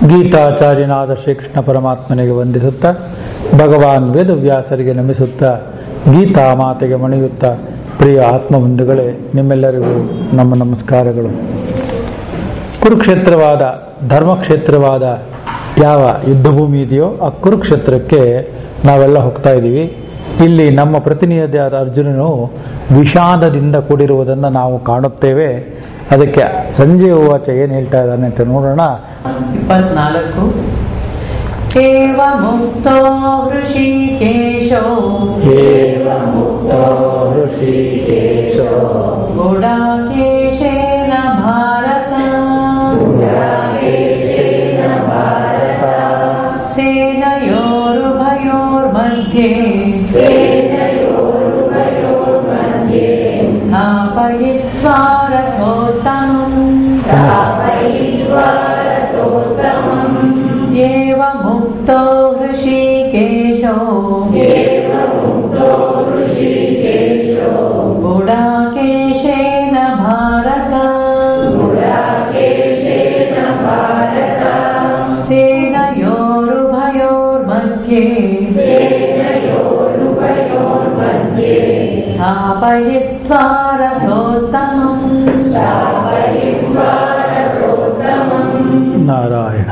ಗೀತಾಚಾರ್ಯನಾದ ಶ್ರೀಕೃಷ್ಣ ಪರಮಾತ್ಮನಿಗೆ ವಂದಿಸುತ್ತಾ ಭಗವಾನ್ ವೇದವ್ಯಾಸರಿಗೆ ನಮಿಸುತ್ತಾ ಗೀತಾ ಮಾತೆಗೆ ಮಣಿಯುತ್ತಾ ಪ್ರಿಯ ಆತ್ಮಬಂಧುಗಳೇ ನಿಮ್ಮೆಲ್ಲರಿಗೂ ನಮ್ಮ ನಮಸ್ಕಾರಗಳು ಕುರುಕ್ಷೇತ್ರವಾದ ಧರ್ಮಕ್ಷೇತ್ರವಾದ ಯಾವ ಯುದ್ಧಭೂಮಿ ಇದೆಯೋ ಆ ಕುರುಕ್ಷೇತ್ರಕ್ಕೆ ನಾವೆಲ್ಲ ಹೋಗ್ತಾ ಇದ್ದೀವಿ ಇಲ್ಲಿ ನಮ್ಮ ಪ್ರತಿನಿಧಿಯಾದ ಅರ್ಜುನನು ವಿಷಾದದಿಂದ ಕೂಡಿರುವುದನ್ನು ನಾವು ಕಾಣುತ್ತೇವೆ ಅದಕ್ಕೆ ಸಂಜೆ ವಾಚ ಏನು ಹೇಳ್ತಾ ಇದ್ದಾನೆ ಅಂತ ನೋಡೋಣ ಇಪ್ಪತ್ನಾಲ್ಕು ಏವ ಮುಕ್ತೋ ಋಷಿಕೇಶೋ ಗುಡಾಕೇಶೇನ ಭಾರತ ಸೇನಯೋರುಭಯೋರ್मध्ये स्थापयित्वा रथोत्तमम् एव मुक्तो ऋषिकेशो गुडाकेशेन भारत सेनयोरुभयोर्मध्ये स्थापयित्वा रथोत्तमम् ನಾರಾಯಣ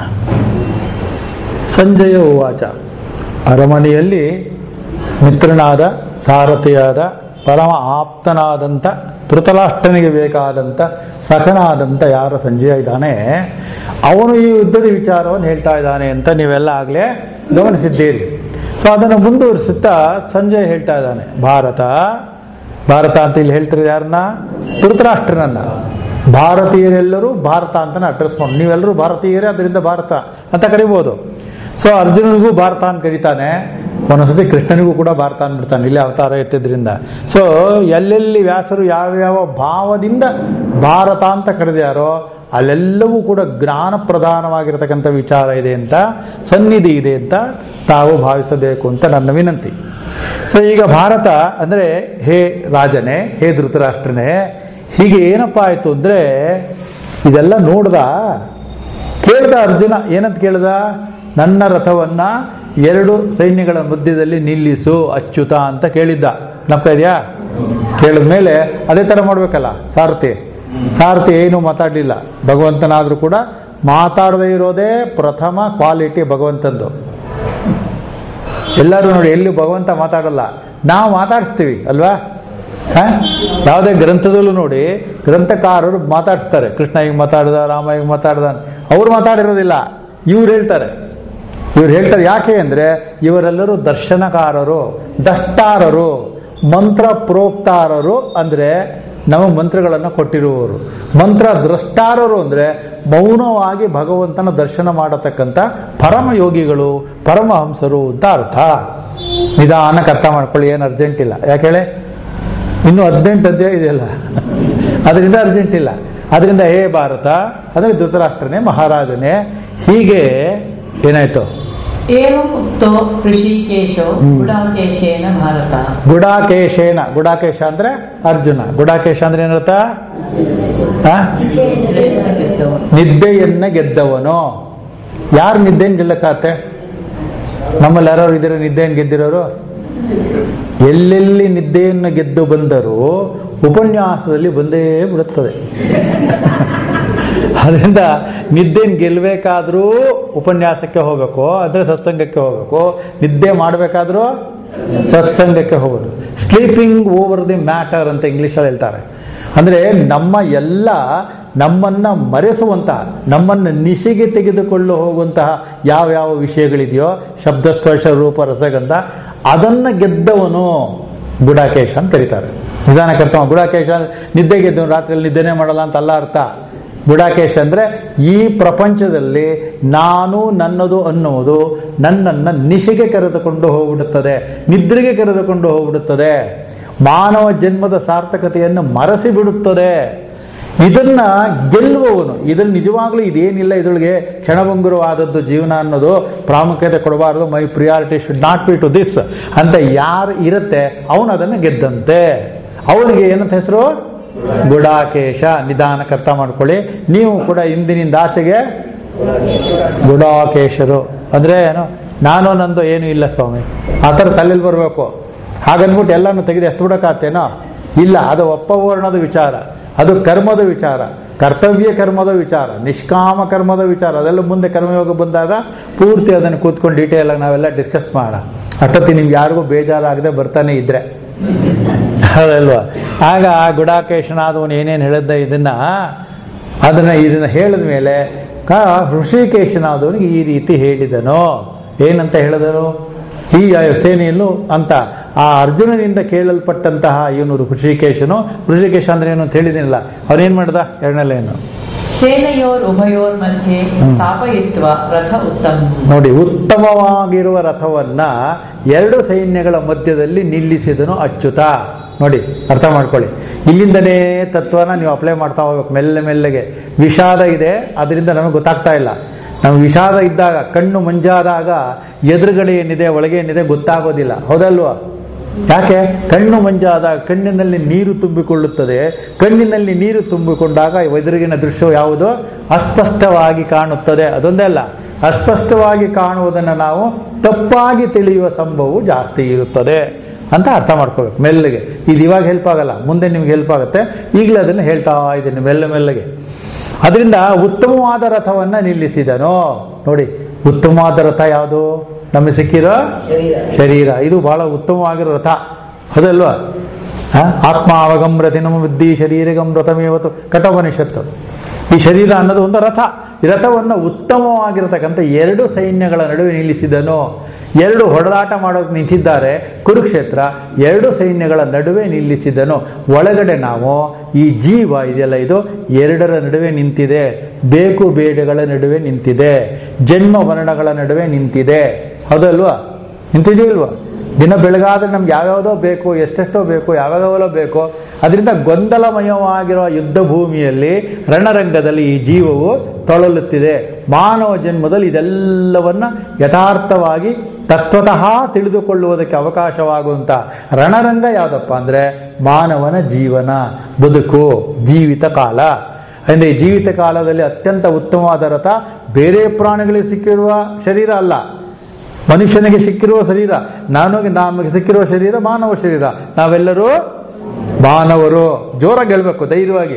ಸಂಜಯ ಉವಾಚ ಅರಮನೆಯಲ್ಲಿ ಮಿತ್ರನಾದ ಸಾರಥಿಯಾದ ಪರಮ ಆಪ್ತನಾದಂಥ ಧೃತರಾಷ್ಟ್ರನಿಗೆ ಬೇಕಾದಂಥ ಸಖನಾದಂಥ ಯಾರ ಸಂಜಯ ಇದ್ದಾನೆ ಅವನು ಈ ಯುದ್ಧದ ವಿಚಾರವನ್ನು ಹೇಳ್ತಾ ಇದ್ದಾನೆ ಅಂತ ನೀವೆಲ್ಲ ಆಗಲೇ ಗಮನಿಸಿದ್ದೀರಿ ಸೊ ಅದನ್ನು ಮುಂದುವರಿಸುತ್ತಾ ಸಂಜಯ್ ಹೇಳ್ತಾ ಇದ್ದಾನೆ ಭಾರತ ಭಾರತ ಅಂತ ಇಲ್ಲಿ ಹೇಳ್ತಿರೋದು ಯಾರನ್ನ ಧೃತರಾಷ್ಟ್ರನನ್ನ ಭಾರತೀಯರೆಲ್ಲರೂ ಭಾರತ ಅಂತಾನೆ ಅಡ್ರೆಸ್ ಮಾಡಿ ನೀವೆಲ್ಲರೂ ಭಾರತೀಯರೇ ಅದರಿಂದ ಭಾರತ ಅಂತ ಕರಿಬೋದು ಸೊ ಅರ್ಜುನನಿಗೂ ಭಾರತ ಅಂತ ಕರೀತಾನೆ ಒಂದೊಂದ್ಸತಿ ಕೃಷ್ಣನಿಗೂ ಕೂಡ ಭಾರತ ಅಂದ್ಬಿಡ್ತಾನೆ ಇಲ್ಲಿ ಅವತಾರ ಎತ್ತಿದ್ರಿಂದ ಸೊ ಎಲ್ಲೆಲ್ಲಿ ವ್ಯಾಸರು ಯಾವ್ಯಾವ ಭಾವದಿಂದ ಭಾರತ ಅಂತ ಕರೆದ್ಯಾರೋ ಅಲ್ಲೆಲ್ಲವೂ ಕೂಡ ಜ್ಞಾನ ಪ್ರಧಾನವಾಗಿರತಕ್ಕಂಥ ವಿಚಾರ ಇದೆ ಅಂತ ಸನ್ನಿಧಿ ಇದೆ ಅಂತ ತಾವು ಭಾವಿಸಬೇಕು ಅಂತ ನನ್ನ ವಿನಂತಿ ಸೊ ಈಗ ಭಾರತ ಅಂದರೆ ಹೇ ರಾಜನೇ ಹೇ ಧೃತರಾಷ್ಟ್ರನೇ ಹೀಗೆ ಏನಪ್ಪ ಆಯಿತು ಅಂದರೆ ಇದೆಲ್ಲ ನೋಡ್ದ ಕೇಳ್ದ ಅರ್ಜುನ ಏನಂತ ಕೇಳ್ದ ನನ್ನ ರಥವನ್ನ ಎರಡು ಸೈನ್ಯಗಳ ಮಧ್ಯದಲ್ಲಿ ನಿಲ್ಲಿಸು ಅಚ್ಯುತ ಅಂತ ಕೇಳಿದ್ದ ನಪ್ಪ ಇದೆಯಾ ಕೇಳಿದ ಮೇಲೆ ಅದೇ ಥರ ಮಾಡ್ಬೇಕಲ್ಲ ಸಾರಥಿ ಸಾರಥಿ ಏನು ಮಾತಾಡಲಿಲ್ಲ ಭಗವಂತನಾದರೂ ಕೂಡ ಮಾತಾಡದೇ ಇರೋದೇ ಪ್ರಥಮ ಕ್ವಾಲಿಟಿ ಭಗವಂತಂದು ಎಲ್ಲರೂ ನೋಡಿ ಎಲ್ಲಿ ಭಗವಂತ ಮಾತಾಡಲ್ಲ ನಾವು ಮಾತಾಡಿಸ್ತೀವಿ ಅಲ್ವಾ ಹ? ಯಾವುದೇ ಗ್ರಂಥದಲ್ಲೂ ನೋಡಿ ಗ್ರಂಥಕಾರರು ಮಾತಾಡಿಸ್ತಾರೆ ಕೃಷ್ಣ ಈಗ ಮಾತಾಡ್ದ ರಾಮ ಈಗ ಮಾತಾಡ್ದ ಅಂತ. ಅವ್ರು ಮಾತಾಡಿರೋದಿಲ್ಲ ಇವ್ರು ಹೇಳ್ತಾರೆ ಇವ್ರು ಹೇಳ್ತಾರೆ ಯಾಕೆ ಅಂದ್ರೆ ಇವರೆಲ್ಲರೂ ದರ್ಶನಕಾರರು ದಷ್ಟಾರರು ಮಂತ್ರ ಪ್ರೋಕ್ತಾರರು ಅಂದ್ರೆ ನಮಗೆ ಮಂತ್ರಗಳನ್ನು ಕೊಟ್ಟಿರುವವರು ಮಂತ್ರ ದ್ರಷ್ಟಾರರು ಅಂದ್ರೆ ಮೌನವಾಗಿ ಭಗವಂತನ ದರ್ಶನ ಮಾಡತಕ್ಕಂಥ ಪರಮಯೋಗಿಗಳು ಪರಮಹಂಸರು ಅಂತ ಅರ್ಥ ನಿಧಾನಕ್ಕೆ ಅರ್ಥ ಮಾಡ್ಕೊಳ್ಳಿ ಏನು ಅರ್ಜೆಂಟ್ ಇಲ್ಲ ಯಾಕೆ ಹೇಳಿ ಇನ್ನು ಹದಿನೆಂಟು ಅಧ್ಯಾಯ ಇದೆಯಲ್ಲ ಅದರಿಂದ ಅರ್ಜೆಂಟ್ ಇಲ್ಲ ಅದರಿಂದ ಹೇ ಭಾರತ ಅಂದರೆ ಧೃತರಾಷ್ಟ್ರನೇ ಮಹಾರಾಜನೇ ಹೀಗೆ ಏನಾಯ್ತು ಏವ ಮುಕ್ತೋ ಋಷಿಕೇಶೋ ಹ್ಮ್. ಗುಡಾಕೇಶೇನ ಭಾರತ ಗುಡಾಕೇಶೇನ ಗುಡಾಕೇಶ ಅಂದ್ರೆ ಅರ್ಜುನ ಗುಡಾಕೇಶ ಅಂದ್ರೆ ಏನರ್ಥ ಆ? ನಿದ್ದೆಯನ್ನ ಗೆದ್ದವನು ಯಾರು ನಿದ್ದೆಯನ್ನು ಗೆಲ್ಲಕ್ಕಾತೆ ನಮ್ಮಲ್ಲಿ ಯಾರು ಇದ್ದೀರ ನಿದ್ದೆಯನ್ನು ಗೆದ್ದಿರೋರು ಎಲ್ಲೆಲ್ಲಿ ನಿದ್ದೆಯನ್ನು ಗೆದ್ದು ಬಂದರೂ ಉಪನ್ಯಾಸದಲ್ಲಿ ಬಂದೇ ಬಿಡುತ್ತದೆ ಅದರಿಂದ ನಿದ್ದೆಯನ್ನು ಗೆಲ್ಲಬೇಕಾದ್ರೂ ಉಪನ್ಯಾಸಕ್ಕೆ ಹೋಗಬೇಕು ಅಂದರೆ ಸತ್ಸಂಗಕ್ಕೆ ಹೋಗಬೇಕು ನಿದ್ದೆ ಮಾಡಬೇಕಾದ್ರೂ ಸತ್ಸಂಗಕ್ಕೆ ಹೋಗೋದು ಸ್ಲೀಪಿಂಗ್ ಓವರ್ ದಿ ಮ್ಯಾಟರ್ ಅಂತ ಇಂಗ್ಲಿಷಲ್ಲಿ ಹೇಳ್ತಾರೆ ಅಂದರೆ ನಮ್ಮ ಎಲ್ಲ ನಮ್ಮನ್ನ ಮರೆಸುವಂತಹ ನಮ್ಮನ್ನು ನಿಶೆಗೆ ತೆಗೆದುಕೊಂಡು ಹೋಗುವಂತಹ ಯಾವ ಯಾವ ವಿಷಯಗಳಿದೆಯೋ ಶಬ್ದ ಸ್ಪರ್ಶ ರೂಪ ರಸಗಂಧ ಅದನ್ನ ಗೆದ್ದವನು ಗುಡಾಕೇಶ ಅಂತ ಕರೀತಾರೆ ನಿಧಾನಕರ್ತವ ಗುಡಾಕೇಶ ನಿದ್ದೆ ಗೆದ್ದವನು ರಾತ್ರಿಯಲ್ಲಿ ನಿದ್ದೆನೇ ಮಾಡಲ್ಲ ಅಂತ ಅಲ್ಲ ಅರ್ಥ ಗುಡಾಕೇಶ ಅಂದ್ರೆ ಈ ಪ್ರಪಂಚದಲ್ಲಿ ನಾನು ನನ್ನದು ಅನ್ನುವುದು ನನ್ನನ್ನ ನಿಶೆಗೆ ಕರೆದುಕೊಂಡು ಹೋಗ್ಬಿಡುತ್ತದೆ ನಿದ್ರೆಗೆ ಕರೆದುಕೊಂಡು ಹೋಗ್ಬಿಡುತ್ತದೆ ಮಾನವ ಜನ್ಮದ ಸಾರ್ಥಕತೆಯನ್ನು ಮರೆಸಿ ಬಿಡುತ್ತದೆ ಇದನ್ನ ಗೆಲ್ಲುವವನು ಇದ್ರಲ್ಲಿ ನಿಜವಾಗ್ಲೂ ಇದೇನಿಲ್ಲ ಇದ್ರೊಳಗೆ ಕ್ಷಣಭಂಗುರವಾದದ್ದು ಜೀವನ ಅನ್ನೋದು ಪ್ರಾಮುಖ್ಯತೆ ಕೊಡಬಾರದು my priority should not be to this ಅಂತ ಯಾರು ಇರುತ್ತೆ ಅವನು ಅದನ್ನು ಗೆದ್ದಂತೆ ಅವನಿಗೆ ಏನಂತ ಹೆಸರು ಗುಡಾಕೇಶ ನಿಧಾನಕ್ಕೆ ಅರ್ಥ ಮಾಡ್ಕೊಳ್ಳಿ ನೀವು ಕೂಡ ಇಂದಿನಿಂದ ಆಚೆಗೆ ಗುಡಾಕೇಶರು ಅಂದ್ರೆ ಏನು ನಾನು ನಂದು ಏನು ಇಲ್ಲ ಸ್ವಾಮಿ ಆ ಥರ ತಲೆಯಲ್ಲಿ ಬರಬೇಕು ಹಾಗನ್ಬಿಟ್ಟು ಎಲ್ಲಾನು ತೆಗೆದು ಎತ್ತು ಬಿಡಕ್ಕಾತೇನೋ ಇಲ್ಲ ಅದು ಒಪ್ಪವರ್ಣದ ವಿಚಾರ ಅದು ಕರ್ಮದ ವಿಚಾರ ಕರ್ತವ್ಯ ಕರ್ಮದ ವಿಚಾರ ನಿಷ್ಕಾಮ ಕರ್ಮದ ವಿಚಾರ ಅದೆಲ್ಲ ಮುಂದೆ ಕರ್ಮಯೋಗ ಬಂದಾಗ ಪೂರ್ತಿ ಅದನ್ನು ಕೂತ್ಕೊಂಡು ಡೀಟೇಲ್ ಆಗಿ ನಾವೆಲ್ಲ ಡಿಸ್ಕಸ್ ಮಾಡೋಣ ಅಷ್ಟೊತ್ತಿ ನಿಮ್ಗೆ ಯಾರಿಗೂ ಬೇಜಾರಾಗದೆ ಬರ್ತಾನೆ ಇದ್ರೆ ಹೌದಲ್ವಾ ಆಗ ಆ ಗುಡಾಕೇಶನಾದವನು ಏನೇನು ಹೇಳಿದ್ದ ಇದನ್ನ ಅದನ್ನ ಇದನ್ನ ಹೇಳಿದ ಮೇಲೆ ಕ ಋಷಿಕೇಶನಾದವನಿಗೆ ಈ ರೀತಿ ಹೇಳಿದನು ಏನಂತ ಹೇಳಿದನು ಈ ಸೇನೆಯನ್ನು ಅಂತ ಆ ಅರ್ಜುನನಿಂದ ಕೇಳಲ್ಪಟ್ಟಂತಹ ಇವನು ಋಷಿಕೇಶನು ಋಷಿಕೇಶ ಅಂದ್ರೆ ಏನು ಅಂತ ಹೇಳಿದಿಲ್ಲ ಅವನೇನ್ ಮಾಡ್ದ ಎರಡನೇ ಲೈನು ಸೇನೆಯೋರ್ ಉಭಯೋರ್ ಮಧ್ಯೆ ಹ್ಮ್. ಸ್ಥಾಪಯಿತ್ವ ರಥ ಉತ್ತಮ ನೋಡಿ ಉತ್ತಮವಾಗಿರುವ ರಥವನ್ನ ಎರಡು ಸೈನ್ಯಗಳ ಮಧ್ಯದಲ್ಲಿ ನಿಲ್ಲಿಸಿದನು ಅಚ್ಯುತ ನೋಡಿ ಅರ್ಥ ಮಾಡ್ಕೊಳ್ಳಿ ಇಲ್ಲಿಂದನೇ ತತ್ವನ ನೀವು ಅಪ್ಲೈ ಮಾಡ್ತಾ ಹೋಗ್ಬೇಕು ಮೆಲ್ಲ ಮೆಲ್ಲಗೆ ವಿಷಾದ ಇದೆ ಅದರಿಂದ ನಮಗೆ ಗೊತ್ತಾಗ್ತಾ ಇಲ್ಲ ನಮ್ಗೆ ವಿಷಾದ ಇದ್ದಾಗ ಕಣ್ಣು ಮಂಜಾದಾಗ ಎದುರುಗಡೆ ಏನಿದೆ ಒಳಗೆ ಏನಿದೆ ಗೊತ್ತಾಗೋದಿಲ್ಲ ಹೌದಲ್ವಾ ಯಾಕೆ ಕಣ್ಣು ಮಂಜಾದ ಕಣ್ಣಿನಲ್ಲಿ ನೀರು ತುಂಬಿಕೊಳ್ಳುತ್ತದೆ ಕಣ್ಣಿನಲ್ಲಿ ನೀರು ತುಂಬಿಕೊಂಡಾಗ ಎದುರಿಗಿನ ದೃಶ್ಯ ಯಾವುದು ಅಸ್ಪಷ್ಟವಾಗಿ ಕಾಣುತ್ತದೆ ಅದೊಂದೇ ಅಲ್ಲ ಅಸ್ಪಷ್ಟವಾಗಿ ಕಾಣುವುದನ್ನು ನಾವು ತಪ್ಪಾಗಿ ತಿಳಿಯುವ ಸಂಭವವು ಜಾಸ್ತಿ ಇರುತ್ತದೆ ಅಂತ ಅರ್ಥ ಮಾಡ್ಕೋಬೇಕು ಮೆಲ್ಲಗೆ ಇದು ಇವಾಗ ಹೆಲ್ಪ್ ಆಗಲ್ಲ ಮುಂದೆ ನಿಮ್ಗೆ ಹೆಲ್ಪ್ ಆಗುತ್ತೆ ಈಗಲೇ ಅದನ್ನು ಹೇಳ್ತಾ ಇದ್ದೀನಿ ಮೆಲ್ಲ ಮೆಲ್ಲಗೆ ಅದರಿಂದ ಉತ್ತಮವಾದ ರಥವನ್ನ ನಿಲ್ಲಿಸಿದನು ನೋಡಿ ಉತ್ತಮವಾದ ರಥ ಯಾವುದು ನಮಗೆ ಸಿಕ್ಕಿರೋ ಶರೀರ ಇದು ಬಹಳ ಉತ್ತಮವಾಗಿರೋ ರಥ ಹೌದಲ್ವಾ ಆ? ಆತ್ಮ ಅವಗಂ ರಥಿನಂ ಬುದ್ಧಿ ಶರೀರಗಂ ರಥಮೇವತ್ತು ಕಠೋಪನಿಷತ್ತು ಈ ಶರೀರ ಅನ್ನೋದು ಒಂದು ರಥ ಈ ರಥವನ್ನು ಉತ್ತಮವಾಗಿರತಕ್ಕಂಥ ಎರಡು ಸೈನ್ಯಗಳ ನಡುವೆ ನಿಲ್ಲಿಸಿದನು ಎರಡು ಹೊಡೆದಾಟ ಮಾಡೋಕೆ ನಿಂತಿದ್ದಾರೆ ಕುರುಕ್ಷೇತ್ರ ಎರಡು ಸೈನ್ಯಗಳ ನಡುವೆ ನಿಲ್ಲಿಸಿದನು ಒಳಗಡೆ ನಾವು ಈ ಜೀವ ಇದೆಯಲ್ಲ ಇದು ಎರಡರ ನಡುವೆ ನಿಂತಿದೆ ಬೇಕು ಬೇಡಗಳ ನಡುವೆ ನಿಂತಿದೆ ಜನ್ಮ ವರ್ಣಗಳ ನಡುವೆ ನಿಂತಿದೆ ಹೌದಲ್ವಾ ನಿಂತಿದೆಯಲ್ವಾ ದಿನ ಬೆಳಗಾದ್ರೆ ನಮ್ಗೆ ಯಾವ್ಯಾವುದೋ ಬೇಕು ಎಷ್ಟೆಷ್ಟೋ ಬೇಕು ಯಾವ್ಯಾವಲೋ ಬೇಕು ಅದರಿಂದ ಗೊಂದಲಮಯವಾಗಿರುವ ಯುದ್ಧ ಭೂಮಿಯಲ್ಲಿ ರಣರಂಗದಲ್ಲಿ ಈ ಜೀವವು ತೊಳಲುತ್ತಿದೆ ಮಾನವ ಜನ್ಮದಲ್ಲಿ ಇದೆಲ್ಲವನ್ನ ಯಥಾರ್ಥವಾಗಿ ತತ್ವತಃ ತಿಳಿದುಕೊಳ್ಳುವುದಕ್ಕೆ ಅವಕಾಶವಾಗುವಂತ ರಣರಂಗ ಯಾವುದಪ್ಪ ಅಂದ್ರೆ ಮಾನವನ ಜೀವನ ಬದುಕು ಜೀವಿತ ಕಾಲ ಅಂದ್ರೆ ಈ ಜೀವಿತ ಕಾಲದಲ್ಲಿ ಅತ್ಯಂತ ಉತ್ತಮವಾದ ರಥ ಬೇರೆ ಪ್ರಾಣಿಗಳಿಗೆ ಸಿಕ್ಕಿರುವ ಶರೀರ ಅಲ್ಲ ಮನುಷ್ಯನಿಗೆ ಸಿಕ್ಕಿರುವ ಶರೀರ ನಾನು ನಮಗೆ ಸಿಕ್ಕಿರುವ ಶರೀರ ಮಾನವ ಶರೀರ ನಾವೆಲ್ಲರೂ ಮಾನವರು ಜೋರಾಗಿ ಹೇಳ್ಬೇಕು ಧೈರ್ಯವಾಗಿ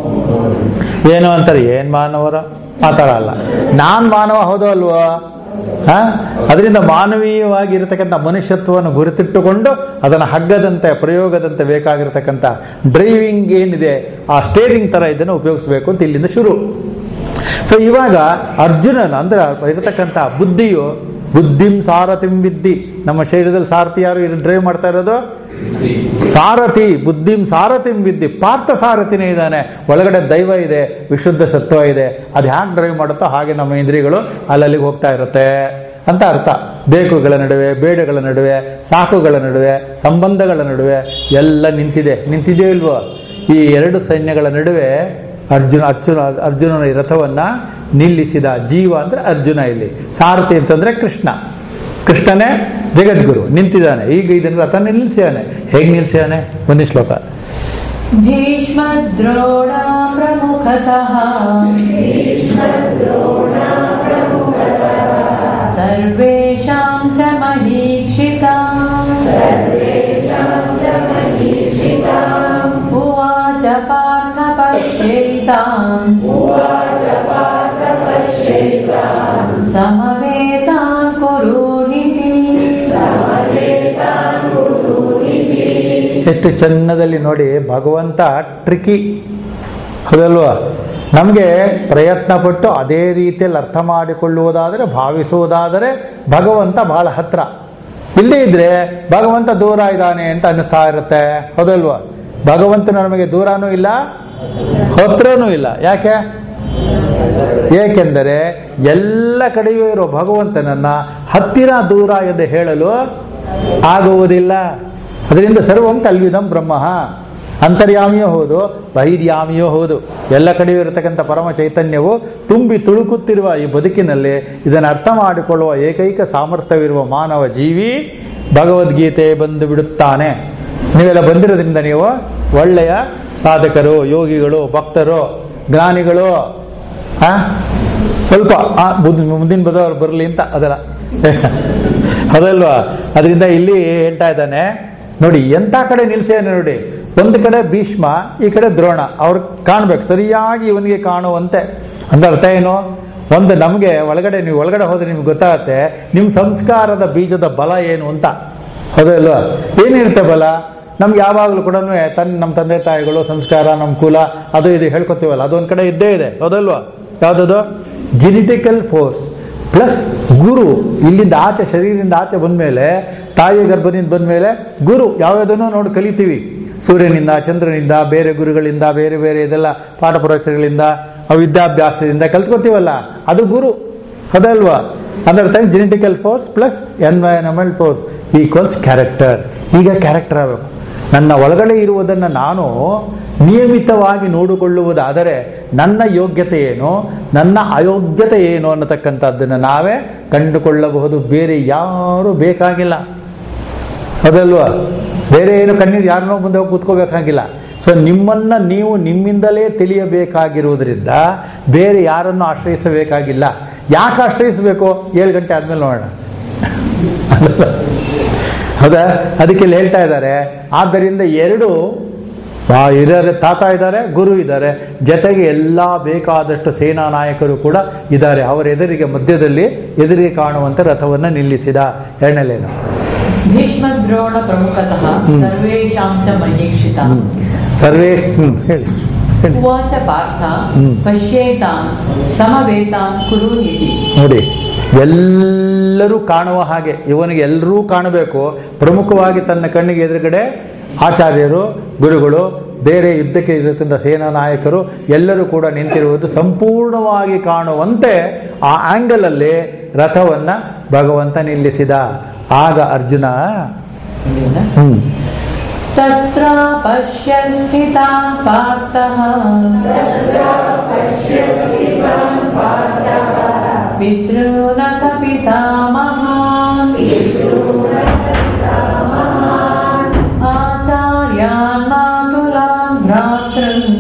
ಏನು ಅಂತಾರೆ ಏನ್ ಮಾನವರ ಆ ಥರ ಅಲ್ಲ ನಾನ್ ಮಾನವ ಹೌದು ಅಲ್ವಾ ಹಾ ಅದರಿಂದ ಮಾನವೀಯವಾಗಿ ಇರತಕ್ಕಂಥ ಮನುಷ್ಯತ್ವವನ್ನು ಗುರುತಿಟ್ಟುಕೊಂಡು ಅದನ್ನು ಹಗ್ಗದಂತೆ ಪ್ರಯೋಗದಂತೆ ಬೇಕಾಗಿರತಕ್ಕಂಥ ಡ್ರೈವಿಂಗ್ ಏನಿದೆ ಆ ಸ್ಟೇರಿಂಗ್ ತರ ಇದನ್ನು ಉಪಯೋಗಿಸಬೇಕು ಅಂತ ಇಲ್ಲಿಂದ ಶುರು ಸೊ ಇವಾಗ ಅರ್ಜುನನ ಅಂದ್ರೆ ಇರತಕ್ಕಂಥ ಬುದ್ಧಿಯು ಬುದ್ಧಿಂ ಸಾರಥಿಂ ವಿದ್ದಿ ನಮ್ಮ ಶರೀರದಲ್ಲಿ ಸಾರಥಿ ಯಾರು ಇಲ್ಲಿ ಡ್ರೈವ್ ಮಾಡ್ತಾ ಇರೋದು ಸಾರಥಿ ಬುದ್ಧಿಂ ಸಾರಥಿಂ ವಿದ್ದಿ ಪಾರ್ಥ ಸಾರಥಿನೇ ಇದ್ದಾನೆ ಒಳಗಡೆ ದೈವ ಇದೆ ವಿಶುದ್ಧ ಸತ್ವ ಇದೆ ಅದು ಹ್ಯಾಕ್ ಡ್ರೈವ್ ಮಾಡುತ್ತೋ ಹಾಗೆ ನಮ್ಮ ಇಂದ್ರಿಯಗಳು ಅಲ್ಲಲ್ಲಿಗೆ ಹೋಗ್ತಾ ಇರುತ್ತೆ ಅಂತ ಅರ್ಥ ಬೇಕುಗಳ ನಡುವೆ ಬೇಡಗಳ ನಡುವೆ ಸಾಕುಗಳ ನಡುವೆ ಸಂಬಂಧಗಳ ನಡುವೆ ಎಲ್ಲ ನಿಂತಿದೆ ನಿಂತಿದೆಯೋ ಇಲ್ವೋ ಈ ಎರಡು ಸೈನ್ಯಗಳ ನಡುವೆ ಅರ್ಜುನ ಅರ್ಜುನ ಅರ್ಜುನನ ಈ ರಥವನ್ನ ನಿಲ್ಲಿಸಿದ ಜೀವ ಅಂದ್ರೆ ಅರ್ಜುನ ಇಲ್ಲಿ ಸಾರಥಿ ಅಂತಂದ್ರೆ ಕೃಷ್ಣ ಕೃಷ್ಣನೇ ಜಗದ್ಗುರು ನಿಂತಿದ್ದಾನೆ ಈಗ ಇದನ್ನ ರಥ ನಿಲ್ಲಿಸಿದಾನೆ ಹೇಗೆ ನಿಲ್ಲಿಸಿದಾನೆ ಒಂದೇ ಶ್ಲೋಕ ಭೀಷ್ಮದ್ರೋಣ ಪ್ರಮುಖತಃ सर्वेषां च महीक्षिता उवाच पार्थ पश्यैताम् समवेतान् कुरूनिति ಎಷ್ಟು ಚೆನ್ನದಲ್ಲಿ ನೋಡಿ ಭಗವಂತ ಟ್ರಿಕಿ ಹೌದಲ್ವಾ ನಮಗೆ ಪ್ರಯತ್ನ ಪಟ್ಟು ಅದೇ ರೀತಿಯಲ್ಲಿ ಅರ್ಥ ಮಾಡಿಕೊಳ್ಳುವುದಾದರೆ ಭಾವಿಸುವುದಾದರೆ ಭಗವಂತ ಬಹಳ ಹತ್ರ ಇಲ್ಲದೇ ಇದ್ರೆ ಭಗವಂತ ದೂರ ಇದ್ದಾನೆ ಅಂತ ಅನ್ನಿಸ್ತಾ ಇರುತ್ತೆ ಹೌದಲ್ವಾ ಭಗವಂತನು ನಮಗೆ ದೂರನೂ ಇಲ್ಲ ಹತ್ರನೂ ಇಲ್ಲ ಯಾಕೆ ಏಕೆಂದರೆ ಎಲ್ಲ ಕಡೆಯೂ ಇರೋ ಭಗವಂತನನ್ನ ಹತ್ತಿರ ದೂರ ಎಂದು ಹೇಳಲು ಆಗುವುದಿಲ್ಲ ಅದರಿಂದ ಸರ್ವಂ ಕಲ್ವಿದಂ ಬ್ರಹ್ಮ ಅಂತರ್ಯಾಮಿಯೂ ಹೌದು ಬಹಿರ್ಯಾಮಿಯೂ ಹೌದು ಎಲ್ಲ ಕಡೆಯೂ ಇರತಕ್ಕಂಥ ಪರಮ ಚೈತನ್ಯವು ತುಂಬಿ ತುಳುಕುತ್ತಿರುವ ಈ ಬದುಕಿನಲ್ಲಿ ಇದನ್ನು ಅರ್ಥ ಮಾಡಿಕೊಳ್ಳುವ ಏಕೈಕ ಸಾಮರ್ಥ್ಯವಿರುವ ಮಾನವ ಜೀವಿ ಭಗವದ್ಗೀತೆ ಬಂದು ಬಿಡುತ್ತಾನೆ ನೀವೆಲ್ಲ ಬಂದಿರೋದ್ರಿಂದ ನೀವು ಒಳ್ಳೆಯ ಸಾಧಕರು ಯೋಗಿಗಳು ಭಕ್ತರು ಜ್ಞಾನಿಗಳು ಆ? ಸ್ವಲ್ಪ ಆ ಬುದ್- ಮುಂದಿನ ಬದವ್ರು ಬರಲಿ ಅಂತ ಅದಲ್ಲ ಅದಲ್ವಾ ಅದರಿಂದ ಇಲ್ಲಿ ಹೇಳ್ತಾ ಇದ್ದಾನೆ ನೋಡಿ ಎಂಥ ಕಡೆ ನಿಲ್ಸಿದಾನೆ ನೋಡಿ ಒಂದು ಕಡೆ ಭೀಷ್ಮ ಈ ಕಡೆ ದ್ರೋಣ ಅವ್ರು ಕಾಣ್ಬೇಕು ಸರಿಯಾಗಿ ಇವನಿಗೆ ಕಾಣುವಂತೆ ಅಂದ್ರೆ ಅರ್ಥ ಏನು ಒಂದು ನಮಗೆ ಒಳಗಡೆ ನೀವು ಒಳಗಡೆ ಹೋದ್ರೆ ನಿಮ್ಗೆ ಗೊತ್ತಾಗತ್ತೆ ನಿಮ್ಮ ಸಂಸ್ಕಾರದ ಬೀಜದ ಬಲ ಏನು ಅಂತ ಹೌದಲ್ವಾ ಏನಿರುತ್ತೆ ಬಲ ನಮ್ಗೆ ಯಾವಾಗಲೂ ಕೂಡ ತನ್ನ ನಮ್ಮ ತಂದೆ ತಾಯಿಗಳು ಸಂಸ್ಕಾರ ನಮ್ಮ ಕುಲ ಅದು ಇದು ಹೇಳ್ಕೊತೀವಲ್ಲ ಅದೊಂದು ಕಡೆ ಇದ್ದೇ ಇದೆ ಹೌದಲ್ವಾ ಯಾವುದದು ಜಿನಿಟಿಕಲ್ ಫೋರ್ಸ್ ಪ್ಲಸ್ ಗುರು ಇಲ್ಲಿಂದ ಆಚೆ ಶರೀರದಿಂದ ಆಚೆ ಬಂದ್ಮೇಲೆ ತಾಯಿಯ ಗರ್ಭದಿಂದ ಬಂದ್ಮೇಲೆ ಗುರು ಯಾವ್ಯಾವುದನ್ನು ನೋಡಿ ಕಲಿತೀವಿ ಸೂರ್ಯನಿಂದ ಚಂದ್ರನಿಂದ ಬೇರೆ ಗುರುಗಳಿಂದ ಬೇರೆ ಬೇರೆ ಇದೆಲ್ಲ ಪಾಠ ಪ್ರವಚನಗಳಿಂದ ವಿದ್ಯಾಭ್ಯಾಸದಿಂದ ಕಲ್ತ್ಕೊತೀವಲ್ಲ ಅದು ಗುರು ಅದಲ್ವಾ ಅದರ time genetical force plus environment force equals character ಈಗ ಕ್ಯಾರೆಕ್ಟರ್ ಆಗಬೇಕು ನನ್ನ ಒಳಗಡೆ ಇರುವುದನ್ನು ನಾನು ನಿಯಮಿತವಾಗಿ ನೋಡಿಕೊಳ್ಳುವುದಾದರೆ ನನ್ನ ಯೋಗ್ಯತೆ ಏನು ನನ್ನ ಅಯೋಗ್ಯತೆ ಏನು ಅನ್ನತಕ್ಕಂಥದ್ದನ್ನು ನಾವೇ ಕಂಡುಕೊಳ್ಳಬಹುದು ಬೇರೆ ಯಾರು ಬೇಕಾಗಿಲ್ಲ ಅದಲ್ವಾ ಬೇರೆ ಏನು ಕಣ್ಣೀರು ಯಾರನ್ನೋ ಮುಂದೆ ಹೋಗಿ ಕೂತ್ಕೋಬೇಕಾಗಿಲ್ಲ ಸೊ ನಿಮ್ಮನ್ನ ನೀವು ನಿಮ್ಮಿಂದಲೇ ತಿಳಿಯಬೇಕಾಗಿರುವುದರಿಂದ ಬೇರೆ ಯಾರನ್ನು ಆಶ್ರಯಿಸಬೇಕಾಗಿಲ್ಲ ಯಾಕೆ ಆಶ್ರಯಿಸಬೇಕು ಏಳು ಗಂಟೆ ಆದ್ಮೇಲೆ ನೋಡೋಣ ಹೌದಾ ಅದಕ್ಕೆ ಇಲ್ಲಿ ಹೇಳ್ತಾ ಇದ್ದಾರೆ ಆದ್ದರಿಂದ ಎರಡು ಆ ಹಿರಿಯರ ತಾತ ಇದ್ದಾರೆ ಗುರು ಇದ್ದಾರೆ ಜೊತೆಗೆ ಎಲ್ಲ ಬೇಕಾದಷ್ಟು ಸೇನಾ ನಾಯಕರು ಕೂಡ ಇದ್ದಾರೆ ಅವರ ಎದುರಿಗೆ ಮಧ್ಯದಲ್ಲಿ ಎದುರಿಗೆ ಕಾಣುವಂತೆ ರಥವನ್ನು ನಿಲ್ಲಿಸಿದ ಎರಡನೇಲೇನು ಭೀಷ್ಮದ್ರೋಣ ಪ್ರಮುಖತಃ ಹ್ಮ್. ಸರ್ವೇಷಾಂ ಚ ಮಹೀಕ್ಷಿತ ಹ್ಮ್. ಸರ್ವೇ ಹ್ಮ್ ಹೇಳಿ ಹೇಳಿ ಉವಾಚ ಪಾರ್ಥ ಹ್ಮ್. ಪಶ್ಯೇತಾಂ ಸಮವೇತಾಂ ಕುರು ಇತಿ ನೋಡಿ ಎಲ್ಲರೂ ಕಾಣುವ ಹಾಗೆ ಇವನಿಗೆ ಎಲ್ಲರೂ ಕಾಣಬೇಕು ಪ್ರಮುಖವಾಗಿ ತನ್ನ ಕಣ್ಣಿಗೆ ಎದುರುಗಡೆ ಆಚಾರ್ಯರು ಗುರುಗಳು ಬೇರೆ ಯುದ್ಧಕ್ಕೆ ಇರತಕ್ಕಂಥ ಸೇನಾ ನಾಯಕರು ಎಲ್ಲರೂ ಕೂಡ ನಿಂತಿರುವುದು ಸಂಪೂರ್ಣವಾಗಿ ಕಾಣುವಂತೆ ಆ ಆಂಗಲ್ ಅಲ್ಲಿ ರಥವನ್ನ ಭಗವಂತ ನಿಲ್ಲಿಸಿದ ಆಗ ಅರ್ಜುನ ಹ್ಮ್ ತತ್ರ ಪಶ್ಯ ಸ್ಥಿತಾಂ ಪಾರ್ಥಃ ಪಿತॄನಥ ಪಿತಾಮಹಾನ್ ಆಚಾರ್ಯಾನ್ ಮಾತುಲಾನ್ ಭ್ರಾತೃನ್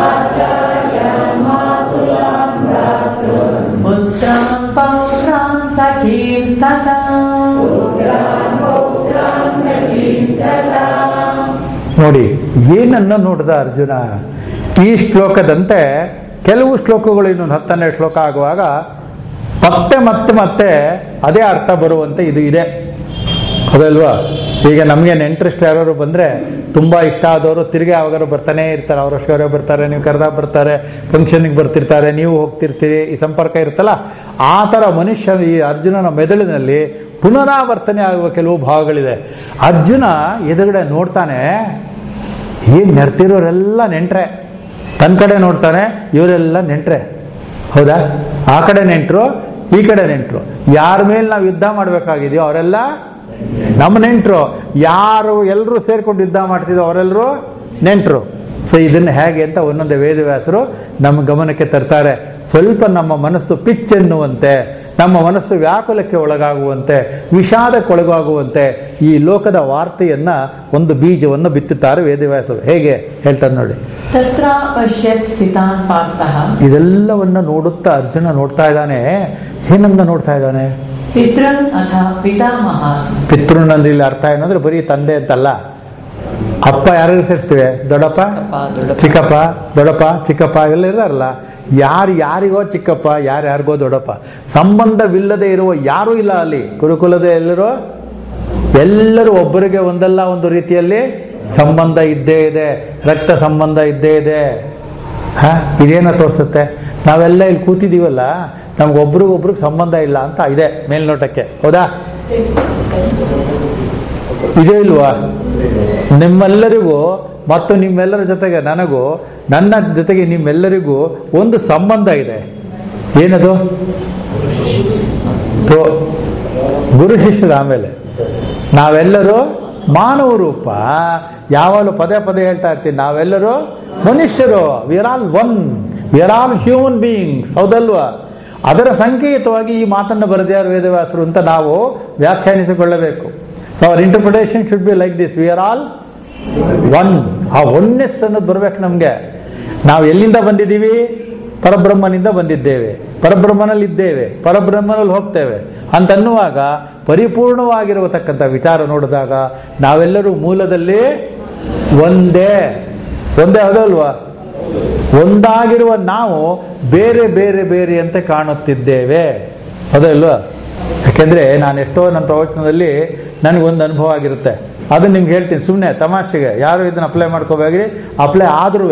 ಪುತ್ರಾನ್ ಪೌತ್ರಾನ್ ಸಖೀನ್ ತಥಾ ನೋಡಿ ಏನನ್ನ ನೋಡಿದ ಅರ್ಜುನ ಈ ಶ್ಲೋಕದಂತೆ ಕೆಲವು ಶ್ಲೋಕಗಳು ಇನ್ನೊಂದು ಹತ್ತನೇ ಶ್ಲೋಕ ಆಗುವಾಗ ಮತ್ತೆ ಮತ್ತೆ ಮತ್ತೆ ಅದೇ ಅರ್ಥ ಬರುವಂತೆ ಇದು ಇದೆ ಅದಲ್ವಾ ಈಗ ನಮಗೆ ನೆಂಟ್ರೆಸ್ಟ್ ಯಾರು ಬಂದ್ರೆ ತುಂಬಾ ಇಷ್ಟ ಆದವರು ತಿರುಗಿ ಯಾವಾಗಾರು ಬರ್ತಾನೆ ಇರ್ತಾರೆ ಅವ್ರಷ್ಟವರೇ ಬರ್ತಾರೆ ನೀವು ಕರೆದಾಗ ಬರ್ತಾರೆ ಫಂಕ್ಷನ್ಗೆ ಬರ್ತಿರ್ತಾರೆ ನೀವು ಹೋಗ್ತಿರ್ತೀರಿ ಈ ಸಂಪರ್ಕ ಇರುತ್ತಲ್ಲ ಆ ಥರ ಮನುಷ್ಯ ಈ ಅರ್ಜುನನ ಮೆದುಳಿನಲ್ಲಿ ಪುನರಾವರ್ತನೆ ಆಗುವ ಕೆಲವು ಭಾವಗಳಿದೆ ಅರ್ಜುನ ಎದುರುಗಡೆ ನೋಡ್ತಾನೆ ಏನ್ ನೆಡ್ತಿರೋರೆಲ್ಲ ನೆಂಟ್ರೆ ತನ್ನ ಕಡೆ ನೋಡ್ತಾನೆ ಇವರೆಲ್ಲ ನೆಂಟ್ರೆ ಹೌದಾ ಆ ಕಡೆ ನೆಂಟ್ರು ಈ ಕಡೆ ನೆಂಟ್ರು ಯಾರ ಮೇಲೆ ನಾವು ಯುದ್ಧ ಮಾಡ್ಬೇಕಾಗಿದೆಯೋ ಅವರೆಲ್ಲ ನಮ್ಮ ನೆಂಟ್ರು ಯಾರು ಎಲ್ಲರೂ ಸೇರ್ಕೊಂಡು ಯುದ್ಧ ಮಾಡ್ತಿದ್ದೋ ಅವರೆಲ್ಲರೂ ನೆಂಟ್ರು ಸೊ ಇದನ್ನ ಹೇಗೆ ಅಂತ ಒಂದೊಂದೇ ವೇದವ್ಯಾಸರು ನಮ್ಮ ಗಮನಕ್ಕೆ ತರ್ತಾರೆ ಸ್ವಲ್ಪ ನಮ್ಮ ಮನಸ್ಸು ಪಿಚ್ ಎನ್ನುವಂತೆ ನಮ್ಮ ಮನಸ್ಸು ವ್ಯಾಕುಲಕ್ಕೆ ಒಳಗಾಗುವಂತೆ ವಿಷಾದಕ್ಕೆ ಒಳಗಾಗುವಂತೆ ಈ ಲೋಕದ ವಾರ್ತೆಯನ್ನ ಒಂದು ಬೀಜವನ್ನು ಬಿತ್ತುತ್ತಾರೆ ವೇದವ್ಯಾಸರು ಹೇಗೆ ಹೇಳ್ತಾರೆ ನೋಡಿ ತತ್ರ ಪಶ್ಯತ್ ಸ್ಥಿತಾನ್ ಪಾರ್ಥಃ ಇದೆಲ್ಲವನ್ನ ನೋಡುತ್ತಾ ಅರ್ಜುನ ನೋಡ್ತಾ ಇದ್ದಾನೆ ಏನಂದ ನೋಡ್ತಾ ಇದ್ದಾನೆ ಪಿತೃನ್ ಅಥ ಪಿತಾಮಹ ಪಿತೃನಂದ್ರೆ ಇಲ್ಲಿ ಅರ್ಥ ಏನಂದ್ರೆ ಬರೀ ತಂದೆ ಅಂತಲ್ಲ ಅಪ್ಪ ಯಾರು ಸೇರ್ತೀವಿ ದೊಡ್ಡಪ್ಪ ಚಿಕ್ಕಪ್ಪ, ದೊಡ್ಡಪ್ಪ. ಚಿಕ್ಕಪ್ಪ ದೊಡ್ಡಪ್ಪ ಚಿಕ್ಕಪ್ಪ ಎಲ್ಲ ಇದಾರಲ್ಲ ಯಾರು ಯಾರಿಗೋ ಚಿಕ್ಕಪ್ಪ ಯಾರು ಯಾರಿಗೋ ದೊಡ್ಡಪ್ಪ ಸಂಬಂಧವಿಲ್ಲದೆ ಇರುವ ಯಾರೂ ಇಲ್ಲ ಅಲ್ಲಿ ಗುರುಕುಲದ ಎಲ್ಲರೂ ಎಲ್ಲರೂ ಒಬ್ಬರಿಗೆ ಒಂದಲ್ಲ ಒಂದು ರೀತಿಯಲ್ಲಿ ಸಂಬಂಧ ಇದ್ದೇ ಇದೆ ರಕ್ತ ಸಂಬಂಧ ಇದ್ದೇ ಇದೆ ಹ ಇದೇನ ತೋರಿಸುತ್ತೆ ನಾವೆಲ್ಲ ಇಲ್ಲಿ ಕೂತಿದೀವಲ್ಲ ನಮ್ಗೆ ಒಬ್ರಿಗೊಬ್ರಿಗೆ ಸಂಬಂಧ ಇಲ್ಲ ಅಂತ ಇದೆ ಮೇಲ್ನೋಟಕ್ಕೆ ಹೌದಾ ಇದೇ ಇಲ್ವಾ ನಿಮ್ಮೆಲ್ಲರಿಗೂ ಮತ್ತು ನಿಮ್ಮೆಲ್ಲರ ಜೊತೆಗೆ ನನಗೂ ನನ್ನ ಜೊತೆಗೆ ನಿಮ್ಮೆಲ್ಲರಿಗೂ ಒಂದು ಸಂಬಂಧ ಇದೆ ಏನದು ತೋ ಗುರು ಶಿಷ್ಯರ ಆಮೇಲೆ ನಾವೆಲ್ಲರೂ ಮಾನವ ರೂಪ ಯಾವಾಗಲೂ ಪದೇ ಪದೇ ಹೇಳ್ತಾ ಇರ್ತೀನಿ ನಾವೆಲ್ಲರೂ ಮನುಷ್ಯರು we are all one we are all human beings ಹೌದಲ್ವಾ ಅದರ ಸಂಕೇತವಾಗಿ ಈ ಮಾತನ್ನು ಬರೆದ್ಯಾರು ವೇದವ್ಯಾಸರು ಅಂತ ನಾವು ವ್ಯಾಖ್ಯಾನಿಸಿಕೊಳ್ಳಬೇಕು so our interpretation should be like this we are all one ಆ ಒನ್ನೆಸ್ ಅನ್ನೋದು ಬರ್ಬೇಕು ನಮಗೆ ನಾವು ಎಲ್ಲಿಂದ ಬಂದಿದ್ದೀವಿ ಪರಬ್ರಹ್ಮನಿಂದ ಬಂದಿದ್ದೇವೆ ಪರಬ್ರಹ್ಮನಲ್ಲಿ ಇದ್ದೇವೆ ಪರಬ್ರಹ್ಮನಲ್ಲಿ ಹೋಗ್ತೇವೆ ಅಂತನ್ನುವಾಗ ಪರಿಪೂರ್ಣವಾಗಿರತಕ್ಕಂಥ ವಿಚಾರ ನೋಡಿದಾಗ ನಾವೆಲ್ಲರೂ ಮೂಲದಲ್ಲಿ ಒಂದೇ ಒಂದೇ ಅದಲ್ವಾ ಒಂದಾಗಿರುವ ನಾವು ಬೇರೆ ಬೇರೆ ಬೇರೆ ಅಂತ ಕಾಣುತ್ತಿದ್ದೇವೆ ಅದಲ್ವಾ ಯಾಕೆಂದ್ರೆ ನಾನು ಎಷ್ಟೋ ನನ್ನ ಪ್ರವಚನದಲ್ಲಿ ನನಗೊಂದು ಅನುಭವ ಆಗಿರುತ್ತೆ ಅದನ್ನ ನಿಮ್ಗೆ ಹೇಳ್ತೀನಿ ಸುಮ್ಮನೆ ತಮಾಷೆಗೆ ಯಾರು ಇದನ್ನ ಅಪ್ಲೈ ಮಾಡ್ಕೋಬೇಡಿ ಅಪ್ಲೈ ಆದ್ರೂ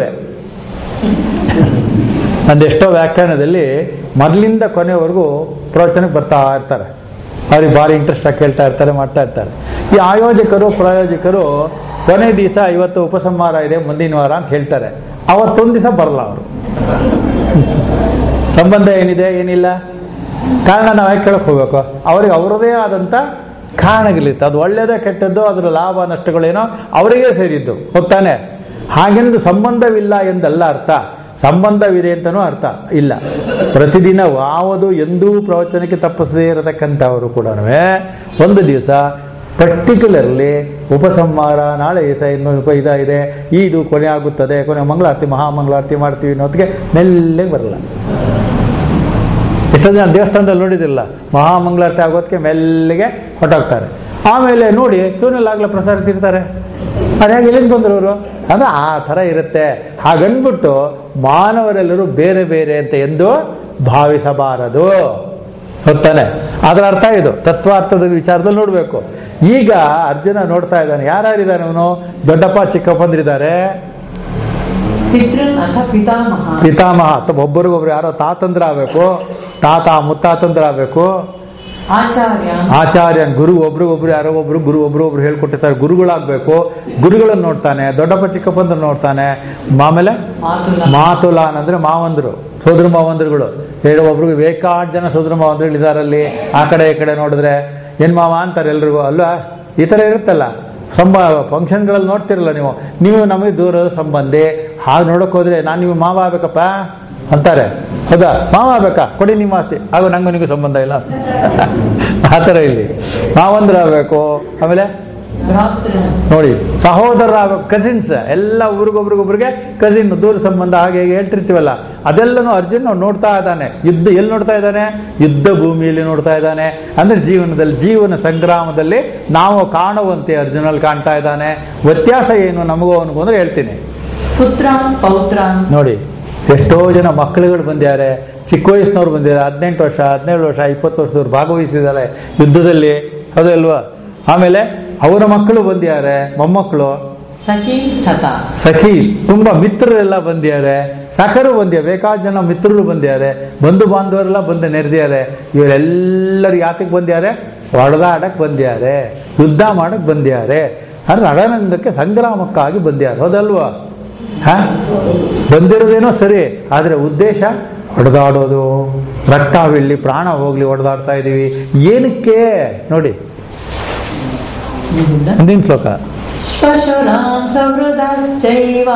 ನಂದು ಎಷ್ಟೋ ವ್ಯಾಖ್ಯಾನದಲ್ಲಿ ಮೊದಲಿಂದ ಕೊನೆವರೆಗೂ ಪ್ರವಚನಕ್ಕೆ ಬರ್ತಾ ಇರ್ತಾರೆ ಅವ್ರಿಗೆ ಭಾರಿ ಇಂಟ್ರೆಸ್ಟ್ ಆಗಿ ಕೇಳ್ತಾ ಇರ್ತಾರೆ ಮಾಡ್ತಾ ಇರ್ತಾರೆ ಈ ಆಯೋಜಕರು ಪ್ರಾಯೋಜಕರು ಕೊನೆ ದಿವಸ ಇವತ್ತು ಉಪಸಂಹಾರ ಇದೆ ಮುಂದಿನ ವಾರ ಅಂತ ಹೇಳ್ತಾರೆ ಅವತ್ತೊಂದು ದಿವಸ ಬರಲ್ಲ ಅವರು ಸಂಬಂಧ ಏನಿದೆ ಏನಿಲ್ಲ ಕಾರಣ ನಾವು ಯಾಕೆ ಕೇಳಕ್ ಹೋಗ್ಬೇಕು ಅವ್ರಿಗೆ ಅವರದೇ ಆದಂತ ಕಾರಣಗಳಿತ್ತು ಅದು ಒಳ್ಳೇದೇ ಕೆಟ್ಟದ್ದು ಅದರ ಲಾಭ ನಷ್ಟಗಳೇನೋ ಅವರಿಗೆ ಸೇರಿದ್ದು ಹೋಗ್ತಾನೆ ಹಾಗೆಂದು ಸಂಬಂಧವಿಲ್ಲ ಎಂದಲ್ಲ ಅರ್ಥ ಸಂಬಂಧವಿದೆ ಅಂತನೂ ಅರ್ಥ ಇಲ್ಲ ಪ್ರತಿದಿನ ಯಾವುದು ಎಂದೂ ಪ್ರವಚನಕ್ಕೆ ತಪ್ಪಿಸದೇ ಇರತಕ್ಕಂಥವರು ಕೂಡ ಒಂದು ದಿವಸ ಪರ್ಟಿಕ್ಯುಲರ್ಲಿ ಉಪಸಂಹಾರ ನಾಳೆ ದಿವಸ ಇನ್ನು ಇದಾಗಿದೆ ಇದು ಕೊನೆ ಆಗುತ್ತದೆ ಕೊನೆ ಮಂಗಳಾರತಿ ಮಹಾಮಂಗಳಾರತಿ ಮಾಡ್ತೀವಿ ಅನ್ನೋದಕ್ಕೆ ಮೆಲ್ಲಗೆ ಬರಲ್ಲ ಎಷ್ಟೋ ಜನ ದೇವಸ್ಥಾನದಲ್ಲಿ ನೋಡಿದಿಲ್ಲ ಮಹಾಮಂಗಳಾರತಿ ಆಗೋದಕ್ಕೆ ಮೆಲ್ಲಿಗೆ ಹೊಟ್ಟೋಗ್ತಾರೆ ಆಮೇಲೆ ನೋಡಿ ಕ್ಯೂನಲ್ಲಾಗಲೇ ಪ್ರಸಾರ ತಿರ್ತಾರೆ ಅದ್ಯಾಗ ಎಲ್ಲಿಂದ ಬಂದ್ರು ಅವರು ಅಂದ್ರೆ ಆ ಥರ ಇರುತ್ತೆ ಹಾಗನ್ಬಿಟ್ಟು ಮಾನವರೆಲ್ಲರೂ ಬೇರೆ ಬೇರೆ ಅಂತ ಎಂದು ಭಾವಿಸಬಾರದು ಹೊತ್ತಾನೆ ಅದರ ಅರ್ಥ ಇದು ತತ್ವಾರ್ಥದ ವಿಚಾರದಲ್ಲಿ ನೋಡಬೇಕು ಈಗ ಅರ್ಜುನ ನೋಡ್ತಾ ಇದ್ದಾನೆ ಯಾರ್ಯಾರಿದ್ದಾನೆ ಅವನು ದೊಡ್ಡಪ್ಪ ಚಿಕ್ಕಪ್ಪಂದ್ರಿದ್ದಾರೆ पितृन् अथ पितामह ಪಿತಾಮಹ ಅಥವಾ ಒಬ್ಬರಿಗೊಬ್ರು ಯಾರೋ ತಾತಂದ್ರ ಆಗ್ಬೇಕು ತಾತ ಮುತ್ತಾತಂದ್ರ ಆಗ್ಬೇಕು आचार्यान् ಆಚಾರ್ಯನ್ ಗುರು ಒಬ್ರಿಗೊಬ್ರು ಯಾರೋ ಒಬ್ರು ಗುರು ಒಬ್ರು ಒಬ್ರು ಹೇಳ್ಕೊಟ್ಟಿರ್ತಾರೆ ಗುರುಗಳಾಗ್ಬೇಕು ಗುರುಗಳನ್ನ ನೋಡ್ತಾನೆ ದೊಡ್ಡಪ್ಪ ಚಿಕ್ಕಪ್ಪಂದ್ರ ನೋಡ್ತಾನೆ ಆಮೇಲೆ मातुला ಮಾತುಲಾನ್ ಅಂದ್ರೆ ಮಾವಂದ್ರು ಸೋದರ ಮಾವಂದ್ರುಗಳು ಹೇಳೋ ಒಬ್ರಿಗೆ ಬೇಕಾಡ್ ಜನ ಸೋದರ ಮಾವಂದ್ರುಗಳು ಇದಾರಲ್ಲಿ ಆ ಕಡೆ ಈ ಕಡೆ ನೋಡಿದ್ರೆ ಏನ್ ಮಾವ ಅಂತಾರೆ ಎಲ್ರಿಗೂ ಅಲ್ವಾ ಈ ತರ ಇರುತ್ತಲ್ಲ ಸಂಬ ಫಂಕ್ಷನ್ಗಳಲ್ಲಿ ನೋಡ್ತಿರಲ್ಲ ನೀವು ನೀವು ನಮಗೆ ದೂರದ ಸಂಬಂಧಿ ಹಾಗೆ ನೋಡಕ್ ಹೋದ್ರೆ ನಾನು ನೀವು ಮಾವ ಆಗ್ಬೇಕಪ್ಪ ಅಂತಾರೆ ಹೌದಾ ಮಾವ ಆಗ್ಬೇಕಾ ಕೊಡಿ ನಿಮ್ಮ ಮಾತಿ ಹಾಗೂ ನಂಗೂ ನಿಗೂ ಸಂಬಂಧ ಇಲ್ಲ ಆ ಥರ ಇಲ್ಲಿ ಮಾವಂದ್ರ ಆಗ್ಬೇಕು ಆಮೇಲೆ भ्रातॄन् ನೋಡಿ ಸಹೋದರ ಕಸಿನ್ಸ್ ಎಲ್ಲ ಊರಿಗೊಬ್ರಿಗೊಬ್ರಿಗೆ ಕಸಿನ್ ದೂರ ಸಂಬಂಧ ಹಾಗೆ ಹೀಗೆ ಹೇಳ್ತಿರ್ತೀವಲ್ಲ ಅದೆಲ್ಲನೂ ಅರ್ಜುನ್ ನೋಡ್ತಾ ಇದ್ದಾನೆ ಯುದ್ಧ ಎಲ್ಲಿ ನೋಡ್ತಾ ಇದ್ದಾನೆ ಯುದ್ಧ ಭೂಮಿಯಲ್ಲಿ ನೋಡ್ತಾ ಇದ್ದಾನೆ ಅಂದ್ರೆ ಜೀವನದಲ್ಲಿ ಜೀವನ ಸಂಗ್ರಾಮದಲ್ಲಿ ನಾವು ಕಾಣುವಂತೆ ಅರ್ಜುನಲ್ಲಿ ಕಾಣ್ತಾ ಇದ್ದಾನೆ ವ್ಯತ್ಯಾಸ ಏನು ನಮಗೂ ಅವನಿಗೂ ಅಂದ್ರೆ ಹೇಳ್ತೀನಿ पुत्रान् पौत्रान् ನೋಡಿ ಎಷ್ಟೋ ಜನ ಮಕ್ಕಳುಗಳು ಬಂದಿದ್ದಾರೆ ಚಿಕ್ಕ ವಯಸ್ಸಿನವ್ರು ಬಂದಿದ್ದಾರೆ ಹದಿನೆಂಟು ವರ್ಷ ಹದಿನೇಳು ವರ್ಷ ಇಪ್ಪತ್ತು ವರ್ಷದವ್ರು ಭಾಗವಹಿಸಿದ್ದಾರೆ ಯುದ್ಧದಲ್ಲಿ ಹೌದಲ್ವಾ ಆಮೇಲೆ ಅವರ ಮಕ್ಕಳು ಬಂದಿದ್ದಾರೆ ಮೊಮ್ಮಕ್ಕಳು सखीं स्तथा ಸಖಿ ತುಂಬಾ ಮಿತ್ರರೆಲ್ಲ ಬಂದಿದ್ದಾರೆ ಸಖರು ಬಂದಿದ್ದಾರೆ ಬೇಕಾದ ಜನ ಮಿತ್ರರು ಬಂದಿದ್ದಾರೆ ಬಂಧು ಬಾಂಧವರೆಲ್ಲ ಬಂದು ನೆರೆದಿದ್ದಾರೆ ಇವರೆಲ್ಲರೂ ಯಾತಕ್ಕೆ ಬಂದಿದ್ದಾರೆ ಹೊಡೆದಾಡಕ್ ಬಂದಿದ್ದಾರೆ ಯುದ್ಧ ಮಾಡಕ್ ಬಂದಿದ್ದಾರೆ ಅಂದ್ರೆ ರಣರಂಗಕ್ಕೆ ಸಂಗ್ರಾಮಕ್ಕಾಗಿ ಬಂದಿದ್ದಾರೆ ಹೌದಲ್ವಾ ಹ ಬಂದಿರೋದೇನೋ ಸರಿ ಆದ್ರೆ ಉದ್ದೇಶ ಹೊಡೆದಾಡೋದು ರಕ್ತ ಬೀಳಲಿ ಪ್ರಾಣ ಹೋಗ್ಲಿ ಹೊಡೆದಾಡ್ತಾ ಇದೀವಿ ಏನಕ್ಕೆ ನೋಡಿ ಮುಂದಿನ ಶ್ಲೋಕ श्वशुरां सहृदश्चैव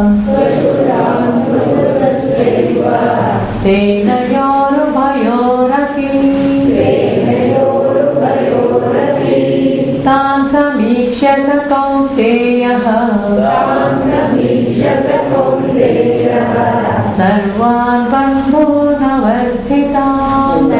सेनयोरुभयोरपि तान् समीक्ष्य स कौन्तेयः सर्वान् बन्धूनवस्थितान्